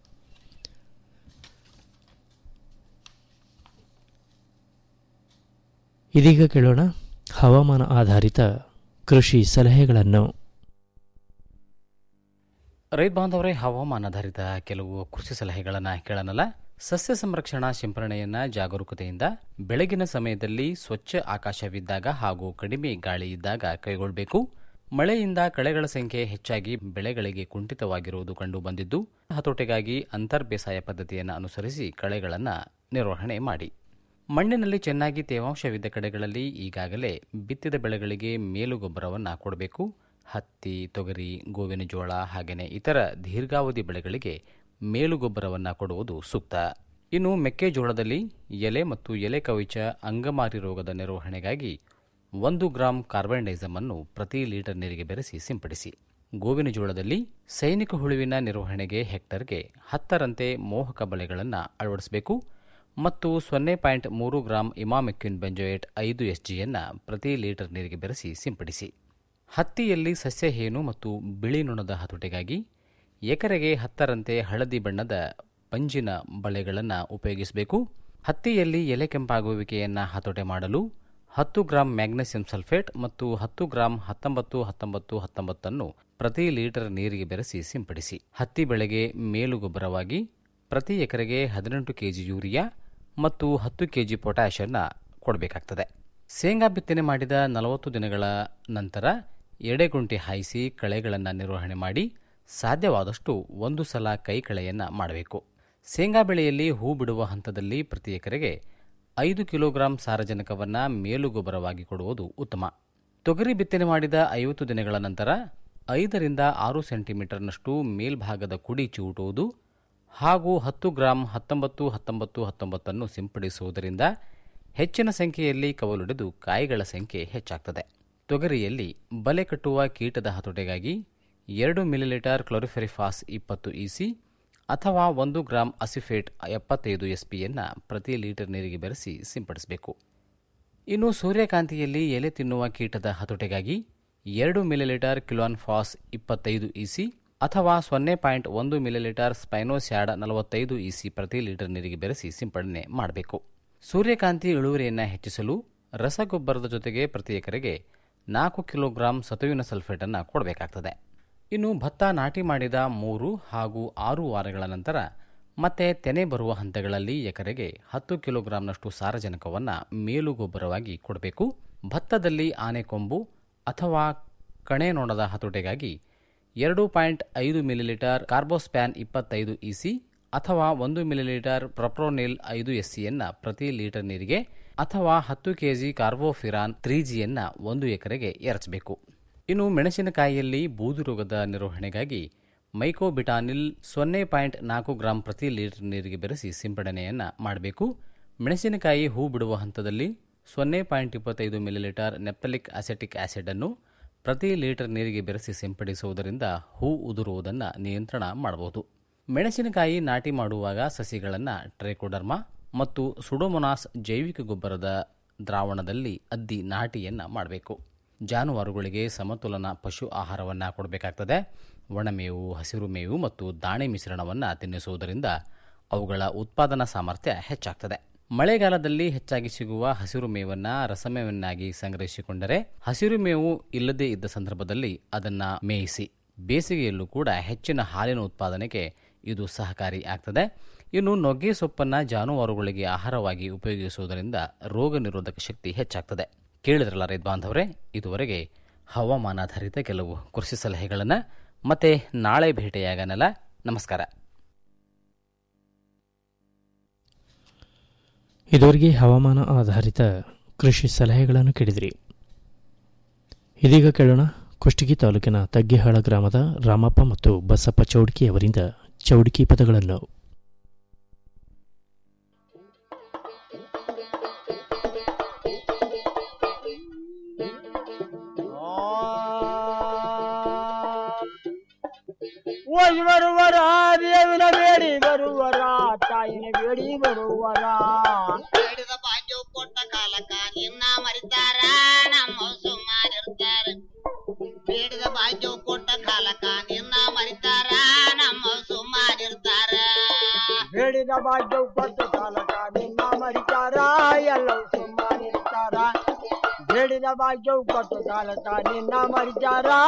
ಇದೀಗ ಕೇಳೋಣ ಹವಾಮಾನ ಆಧಾರಿತ ಕೃಷಿ ಸಲಹೆಗಳನ್ನು ರೈತ ಬಾಂಧವರೇ ಹವಾಮಾನಾಧಾರಿತ ಕೆಲವು ಕೃಷಿ ಸಲಹೆಗಳನ್ನು ಕೇಳೋಣಲ್ಲ ಸಸ್ಯ ಸಂರಕ್ಷಣಾ ಸಿಂಪರಣೆಯನ್ನ ಜಾಗರೂಕತೆಯಿಂದ ಬೆಳಗಿನ ಸಮಯದಲ್ಲಿ ಸ್ವಚ್ಛ ಆಕಾಶವಿದ್ದಾಗ ಹಾಗೂ ಕಡಿಮೆ ಗಾಳಿ ಇದ್ದಾಗ ಕೈಗೊಳ್ಳಬೇಕು ಮಳೆಯಿಂದ ಕಳೆಗಳ ಸಂಖ್ಯೆ ಹೆಚ್ಚಾಗಿ ಬೆಳೆಗಳಿಗೆ ಕುಂಠಿತವಾಗಿರುವುದು ಕಂಡು ಬಂದಿದ್ದು ಹತೋಟಿಗಾಗಿ ಅಂತರ್ ಬೇಸಾಯ ಪದ್ಧತಿಯನ್ನು ಅನುಸರಿಸಿ ಕಳೆಗಳನ್ನು ನಿರ್ವಹಣೆ ಮಾಡಿ ಮಣ್ಣಿನಲ್ಲಿ ಚೆನ್ನಾಗಿ ತೇವಾಂಶವಿದ್ದ ಕಡೆಗಳಲ್ಲಿ ಈಗಾಗಲೇ ಬಿತ್ತಿದ ಬೆಳೆಗಳಿಗೆ ಮೇಲು ಗೊಬ್ಬರವನ್ನು ಕೊಡಬೇಕು ಹತ್ತಿ ತೊಗರಿ ಗೋವಿನ ಜೋಳ ಹಾಗೆಯೇ ಇತರ ದೀರ್ಘಾವಧಿ ಬೆಳೆಗಳಿಗೆ ಮೇಲು ಗೊಬ್ಬರವನ್ನು ಕೊಡುವುದು ಸೂಕ್ತ ಇನ್ನು ಮೆಕ್ಕೆಜೋಳದಲ್ಲಿ ಎಲೆ ಮತ್ತು ಎಲೆ ಕವಿಚ ಅಂಗಮಾರಿ ರೋಗದ ನಿರ್ವಹಣೆಗಾಗಿ ಒಂದು ಗ್ರಾಂ ಕಾರ್ಬನ್ಡೈಸಮ್ ಅನ್ನು ಪ್ರತಿ ಲೀಟರ್ ನೀರಿಗೆ ಬೆರೆಸಿ ಸಿಂಪಡಿಸಿ ಗೋವಿನ ಜೋಳದಲ್ಲಿ ಸೈನಿಕ ಹುಳುವಿನ ನಿರ್ವಹಣೆಗೆ ಹೆಕ್ಟರ್ಗೆ ಹತ್ತರಂತೆ ಮೋಹಕ ಬಲೆಗಳನ್ನು ಅಳವಡಿಸಬೇಕು ಮತ್ತು ಸೊನ್ನೆ ಪಾಯಿಂಟ್ ಮೂರು ಗ್ರಾಂ ಇಮಾಮೆಕ್ವಿನ್ ಬೆಂಜೋಯೇಟ್ ಐದು ಎಸ್ಜಿಯನ್ನು ಪ್ರತಿ ಲೀಟರ್ ನೀರಿಗೆ ಬೆರೆಸಿ ಸಿಂಪಡಿಸಿ ಹತ್ತಿಯಲ್ಲಿ ಸಸ್ಯಹೇನು ಮತ್ತು ಬಿಳಿ ನೊಣದ ಹತೋಟಿಗಾಗಿ ಎಕರೆಗೆ ಹತ್ತರಂತೆ ಹಳದಿ ಬಣ್ಣದ ಪಂಜಿನ ಬಳೆಗಳನ್ನು ಉಪಯೋಗಿಸಬೇಕು ಹತ್ತಿಯಲ್ಲಿ ಎಲೆ ಕೆಂಪಾಗುವಿಕೆಯನ್ನು ಹತೋಟೆ ಮಾಡಲು ಹತ್ತು ಗ್ರಾಂ ಮ್ಯಾಗ್ನೆಸಿಯಂ ಸಲ್ಫೇಟ್ ಮತ್ತು ಹತ್ತು ಗ್ರಾಂ ಹತ್ತೊಂಬತ್ತು ಹತ್ತೊಂಬತ್ತು ಹತ್ತೊಂಬತ್ತನ್ನು ಪ್ರತಿ ಲೀಟರ್ ನೀರಿಗೆ ಬೆರೆಸಿ ಸಿಂಪಡಿಸಿ ಹತ್ತಿ ಬೆಳೆಗೆ ಮೇಲು ಗೊಬ್ಬರವಾಗಿ ಪ್ರತಿ ಎಕರೆಗೆ ಹದಿನೆಂಟು ಕೆಜಿ ಯೂರಿಯಾ ಮತ್ತು ಹತ್ತು ಕೆಜಿ ಪೊಟ್ಯಾಷ್ ಅನ್ನ ಕೊಡಬೇಕಾಗ್ತದೆ ಶೇಂಗಾ ಬಿತ್ತನೆ ಮಾಡಿದ ನಲವತ್ತು ದಿನಗಳ ನಂತರ ಎಡೆಗುಂಟಿ ಹಾಯಿಸಿ ಕಳೆಗಳನ್ನು ನಿರ್ವಹಣೆ ಮಾಡಿ ಸಾಧ್ಯವಾದಷ್ಟು ಒಂದು ಸಲ ಕೈ ಕಳೆಯನ್ನು ಮಾಡಬೇಕು ಶೇಂಗಾ ಬೆಳೆಯಲ್ಲಿ ಹೂ ಬಿಡುವ ಹಂತದಲ್ಲಿ ಪ್ರತಿ ಎಕರೆಗೆ ಐದು ಕಿಲೋಗ್ರಾಂ ಸಾರಜನಕವನ್ನು ಮೇಲು ಗೊಬ್ಬರವಾಗಿ ಕೊಡುವುದು ಉತ್ತಮ ತೊಗರಿ ಬಿತ್ತನೆ ಮಾಡಿದ ಐವತ್ತು ದಿನಗಳ ನಂತರ ಐದರಿಂದ ಆರು ಸೆಂಟಿಮೀಟರ್ನಷ್ಟು ಮೇಲ್ಭಾಗದ ಕುಡಿ ಚಿವುಟುವುದು ಹಾಗೂ ಹತ್ತು ಗ್ರಾಂ ಹತ್ತೊಂಬತ್ತು ಹತ್ತೊಂಬತ್ತು ಹತ್ತೊಂಬತ್ತನ್ನು ಸಿಂಪಡಿಸುವುದರಿಂದ ಹೆಚ್ಚಿನ ಸಂಖ್ಯೆಯಲ್ಲಿ ಕವಲೊಡೆದು ಕಾಯಿಗಳ ಸಂಖ್ಯೆ ಹೆಚ್ಚಾಗ್ತದೆ ತೊಗರಿಯಲ್ಲಿ ಬಲೆ ಕಟ್ಟುವ ಕೀಟದ ಹತೋಟೆಗಾಗಿ ಎರಡು ಮಿಲಿಲೀಟರ್ ಕ್ಲೋರಿಫೆರಿಫಾಸ್ ಇಪ್ಪತ್ತು ಇಸಿ ಅಥವಾ ಒಂದು ಗ್ರಾಂ ಅಸಿಫೇಟ್ ಎಪ್ಪತ್ತೈದು ಎಸ್ಪಿಯನ್ನು ಪ್ರತಿ ಲೀಟರ್ ನೀರಿಗೆ ಬೆರೆಸಿ ಸಿಂಪಡಿಸಬೇಕು ಇನ್ನು ಸೂರ್ಯಕಾಂತಿಯಲ್ಲಿ ಎಲೆ ತಿನ್ನುವ ಕೀಟದ ಹತೋಟೆಗಾಗಿ ಎರಡು ಮಿಲಿಲೀಟರ್ ಕಿಲೋನ್ ಫಾಸ್ ಇಪ್ಪತ್ತೈದು ಇಸಿ ಅಥವಾ ಸೊನ್ನೆ ಪಾಯಿಂಟ್ ಒಂದು ಮಿಲಿಲೀಟರ್ ಸ್ಪೈನೋಸ್ಯಾಡ್ ನಲವತ್ತೈದು ಇಸಿ ಪ್ರತಿ ಲೀಟರ್ ನೀರಿಗೆ ಬೆರೆಸಿ ಸಿಂಪಡಣೆ ಮಾಡಬೇಕು ಸೂರ್ಯಕಾಂತಿ ಇಳುವರಿಯನ್ನು ಹೆಚ್ಚಿಸಲು ರಸಗೊಬ್ಬರದ ಜೊತೆಗೆ ಪ್ರತಿ ಎಕರೆಗೆ ನಾಲ್ಕು ಕಿಲೋಗ್ರಾಂ ಸತುವಿನ ಸಲ್ಫೇಟನ್ನು ಕೊಡಬೇಕಾಗ್ತದೆ ಇನ್ನು ಭತ್ತ ನಾಟಿ ಮಾಡಿದ ಮೂರು ಹಾಗೂ ಆರು ವಾರಗಳ ನಂತರ ಮತ್ತೆ ತೆನೆ ಬರುವ ಹಂತಗಳಲ್ಲಿ ಎಕರೆಗೆ ಹತ್ತು ಕಿಲೋಗ್ರಾಂನಷ್ಟು ಸಾರಜನಕವನ್ನು ಮೇಲು ಗೊಬ್ಬರವಾಗಿ ಕೊಡಬೇಕು ಭತ್ತದಲ್ಲಿ ಆನೆಕೊಂಬು ಅಥವಾ ಕಣೆ ನೊಣದ ಹತೋಟೆಗಾಗಿ ಎರಡು ಪಾಯಿಂಟ್ ಐದು ಮಿಲಿಲೀಟರ್ ಕಾರ್ಬೋಸ್ಪ್ಯಾನ್ ಇಪ್ಪತ್ತೈದು ಇಸಿ ಅಥವಾ ಒಂದು ಮಿಲಿಲೀಟರ್ ಪ್ರೊಪ್ರೋನಿಲ್ ಐದು ಎಸ್ಸಿಯನ್ನು ಪ್ರತಿ ಲೀಟರ್ ನೀರಿಗೆ ಅಥವಾ ಹತ್ತು ಕೆಜಿ ಕಾರ್ಬೋಫಿರಾನ್ ತ್ರೀ ಜಿಯನ್ನು ಒಂದು ಎಕರೆಗೆ ಎರಚಬೇಕು ಇನ್ನು ಮೆಣಸಿನಕಾಯಿಯಲ್ಲಿ ಬೂದು ರೋಗದ ನಿರ್ವಹಣೆಗಾಗಿ ಮೈಕೋಬಿಟಾನಿಲ್ ಸೊನ್ನೆ ಪಾಯಿಂಟ್ ನಾಲ್ಕು ಗ್ರಾಂ ಪ್ರತಿ ಲೀಟರ್ ನೀರಿಗೆ ಬೆರೆಸಿ ಸಿಂಪಡಣೆಯನ್ನು ಮಾಡಬೇಕು ಮೆಣಸಿನಕಾಯಿ ಹೂ ಬಿಡುವ ಹಂತದಲ್ಲಿ ಸೊನ್ನೆ ಪಾಯಿಂಟ್ ಇಪ್ಪತ್ತೈದು ಮಿಲಿಲೀಟರ್ ನೆಪ್ತಲಿಕ್ ಅಸೆಟಿಕ್ ಆಸಿಡ್ ಅನ್ನು ಪ್ರತಿ ಲೀಟರ್ ನೀರಿಗೆ ಬೆರೆಸಿ ಸಿಂಪಡಿಸುವುದರಿಂದ ಹೂ ಉದುರುವುದನ್ನು ನಿಯಂತ್ರಣ ಮಾಡಬಹುದು ಮೆಣಸಿನಕಾಯಿ ನಾಟಿ ಮಾಡುವಾಗ ಸಸಿಗಳನ್ನು ಟ್ರೈಕೋಡರ್ಮಾ ಮತ್ತು ಸುಡೋಮೊನಾಸ್ ಜೈವಿಕ ಗೊಬ್ಬರದ ದ್ರಾವಣದಲ್ಲಿ ಅದ್ದಿ ನಾಟಿಯನ್ನು ಮಾಡಬೇಕು ಜಾನುವಾರುಗಳಿಗೆ ಸಮತೋಲನ ಪಶು ಆಹಾರವನ್ನು ಕೊಡಬೇಕಾಗ್ತದೆ ಒಣಮೇವು ಹಸಿರು ಮೇವು ಮತ್ತು ದಾಣೆ ಮಿಶ್ರಣವನ್ನು ತಿನ್ನಿಸುವುದರಿಂದ ಅವುಗಳ ಉತ್ಪಾದನಾ ಸಾಮರ್ಥ್ಯ ಹೆಚ್ಚಾಗ್ತದೆ ಮಳೆಗಾಲದಲ್ಲಿ ಹೆಚ್ಚಾಗಿ ಸಿಗುವ ಹಸಿರು ಮೇವನ್ನು ರಸಮೇವನ್ನಾಗಿ ಸಂಗ್ರಹಿಸಿಕೊಂಡರೆ ಹಸಿರು ಮೇವು ಇಲ್ಲದೇ ಇದ್ದ ಸಂದರ್ಭದಲ್ಲಿ ಅದನ್ನು ಮೇಯಿಸಿ ಬೇಸಿಗೆಯಲ್ಲೂ ಕೂಡ ಹೆಚ್ಚಿನ ಹಾಲಿನ ಉತ್ಪಾದನೆಗೆ ಇದು ಸಹಕಾರಿ ಆಗ್ತದೆ ಇನ್ನು ನುಗ್ಗೆ ಸೊಪ್ಪನ್ನು ಜಾನುವಾರುಗಳಿಗೆ ಆಹಾರವಾಗಿ ಉಪಯೋಗಿಸುವುದರಿಂದ ರೋಗ ನಿರೋಧಕ ಶಕ್ತಿ ಹೆಚ್ಚಾಗ್ತದೆ ಕೇಳಿದ್ರಲ್ಲ ರೈತ ಬಾಂಧವರೇ ಇದುವರೆಗೆ ಹವಾಮಾನಾಧಾರಿತ ಕೆಲವು ಕೃಷಿ ಸಲಹೆಗಳನ್ನು ಮತ್ತೆ ನಾಳೆ ಭೇಟಿಯಾಗನಲ್ಲ ನಮಸ್ಕಾರ ಇದುವರೆಗೆ ಹವಾಮಾನ ಆಧಾರಿತ ಕೃಷಿ ಸಲಹೆಗಳನ್ನು ಕೇಳಿದಿರಿ ಇದೀಗ ಕೇಳೋಣ ಕುಷ್ಟಗಿ ತಾಲೂಕಿನ ತಗ್ಗಿಹಾಳ ಗ್ರಾಮದ ರಾಮಪ್ಪ ಮತ್ತು ಬಸಪ್ಪ ಚೌಡ್ಕಿ ಅವರಿಂದ ಚೌಡ್ಕಿ ಪದಗಳನ್ನು ಓಯ್ ಬರುವರ ದೇವಿನ ಬೇಡಿ ಬರುವರ ತಾಯಿನ ಬೇಡಿ ಬರುವರ ಬೇಡಿದ ಭಾಗ್ಯವು ಕೊಟ್ಟ ಕಾಲಕ್ಕ ನಿನ್ನ ಮರಿತಾರ ನಮ್ಮ ಸುಮ್ಮನಿರ್ತಾರ ಬೇಡಿದ ಭಾಗ್ಯವು ಕೊಟ್ಟ ಕಾಲಕ್ಕ ನಿನ್ನ ಮರಿತಾರ ನಮ್ಮ ಸುಮ್ಮನಿರ್ತಾರ ಬೇಡಿದ ಭಾಗ್ಯವು ಕೊಟ್ಟ ಕಾಲಕ ನಿನ್ನ ಮರಿತಾರ ಎಲ್ಲವೂ ಸುಮ್ಮನಿರ್ತಾರ ಬೇಡಿದ ಭಾಗ್ಯವು ಕೊಟ್ಟ ಕಾಲಕ ನಿನ್ನ ಮರಿತಾರ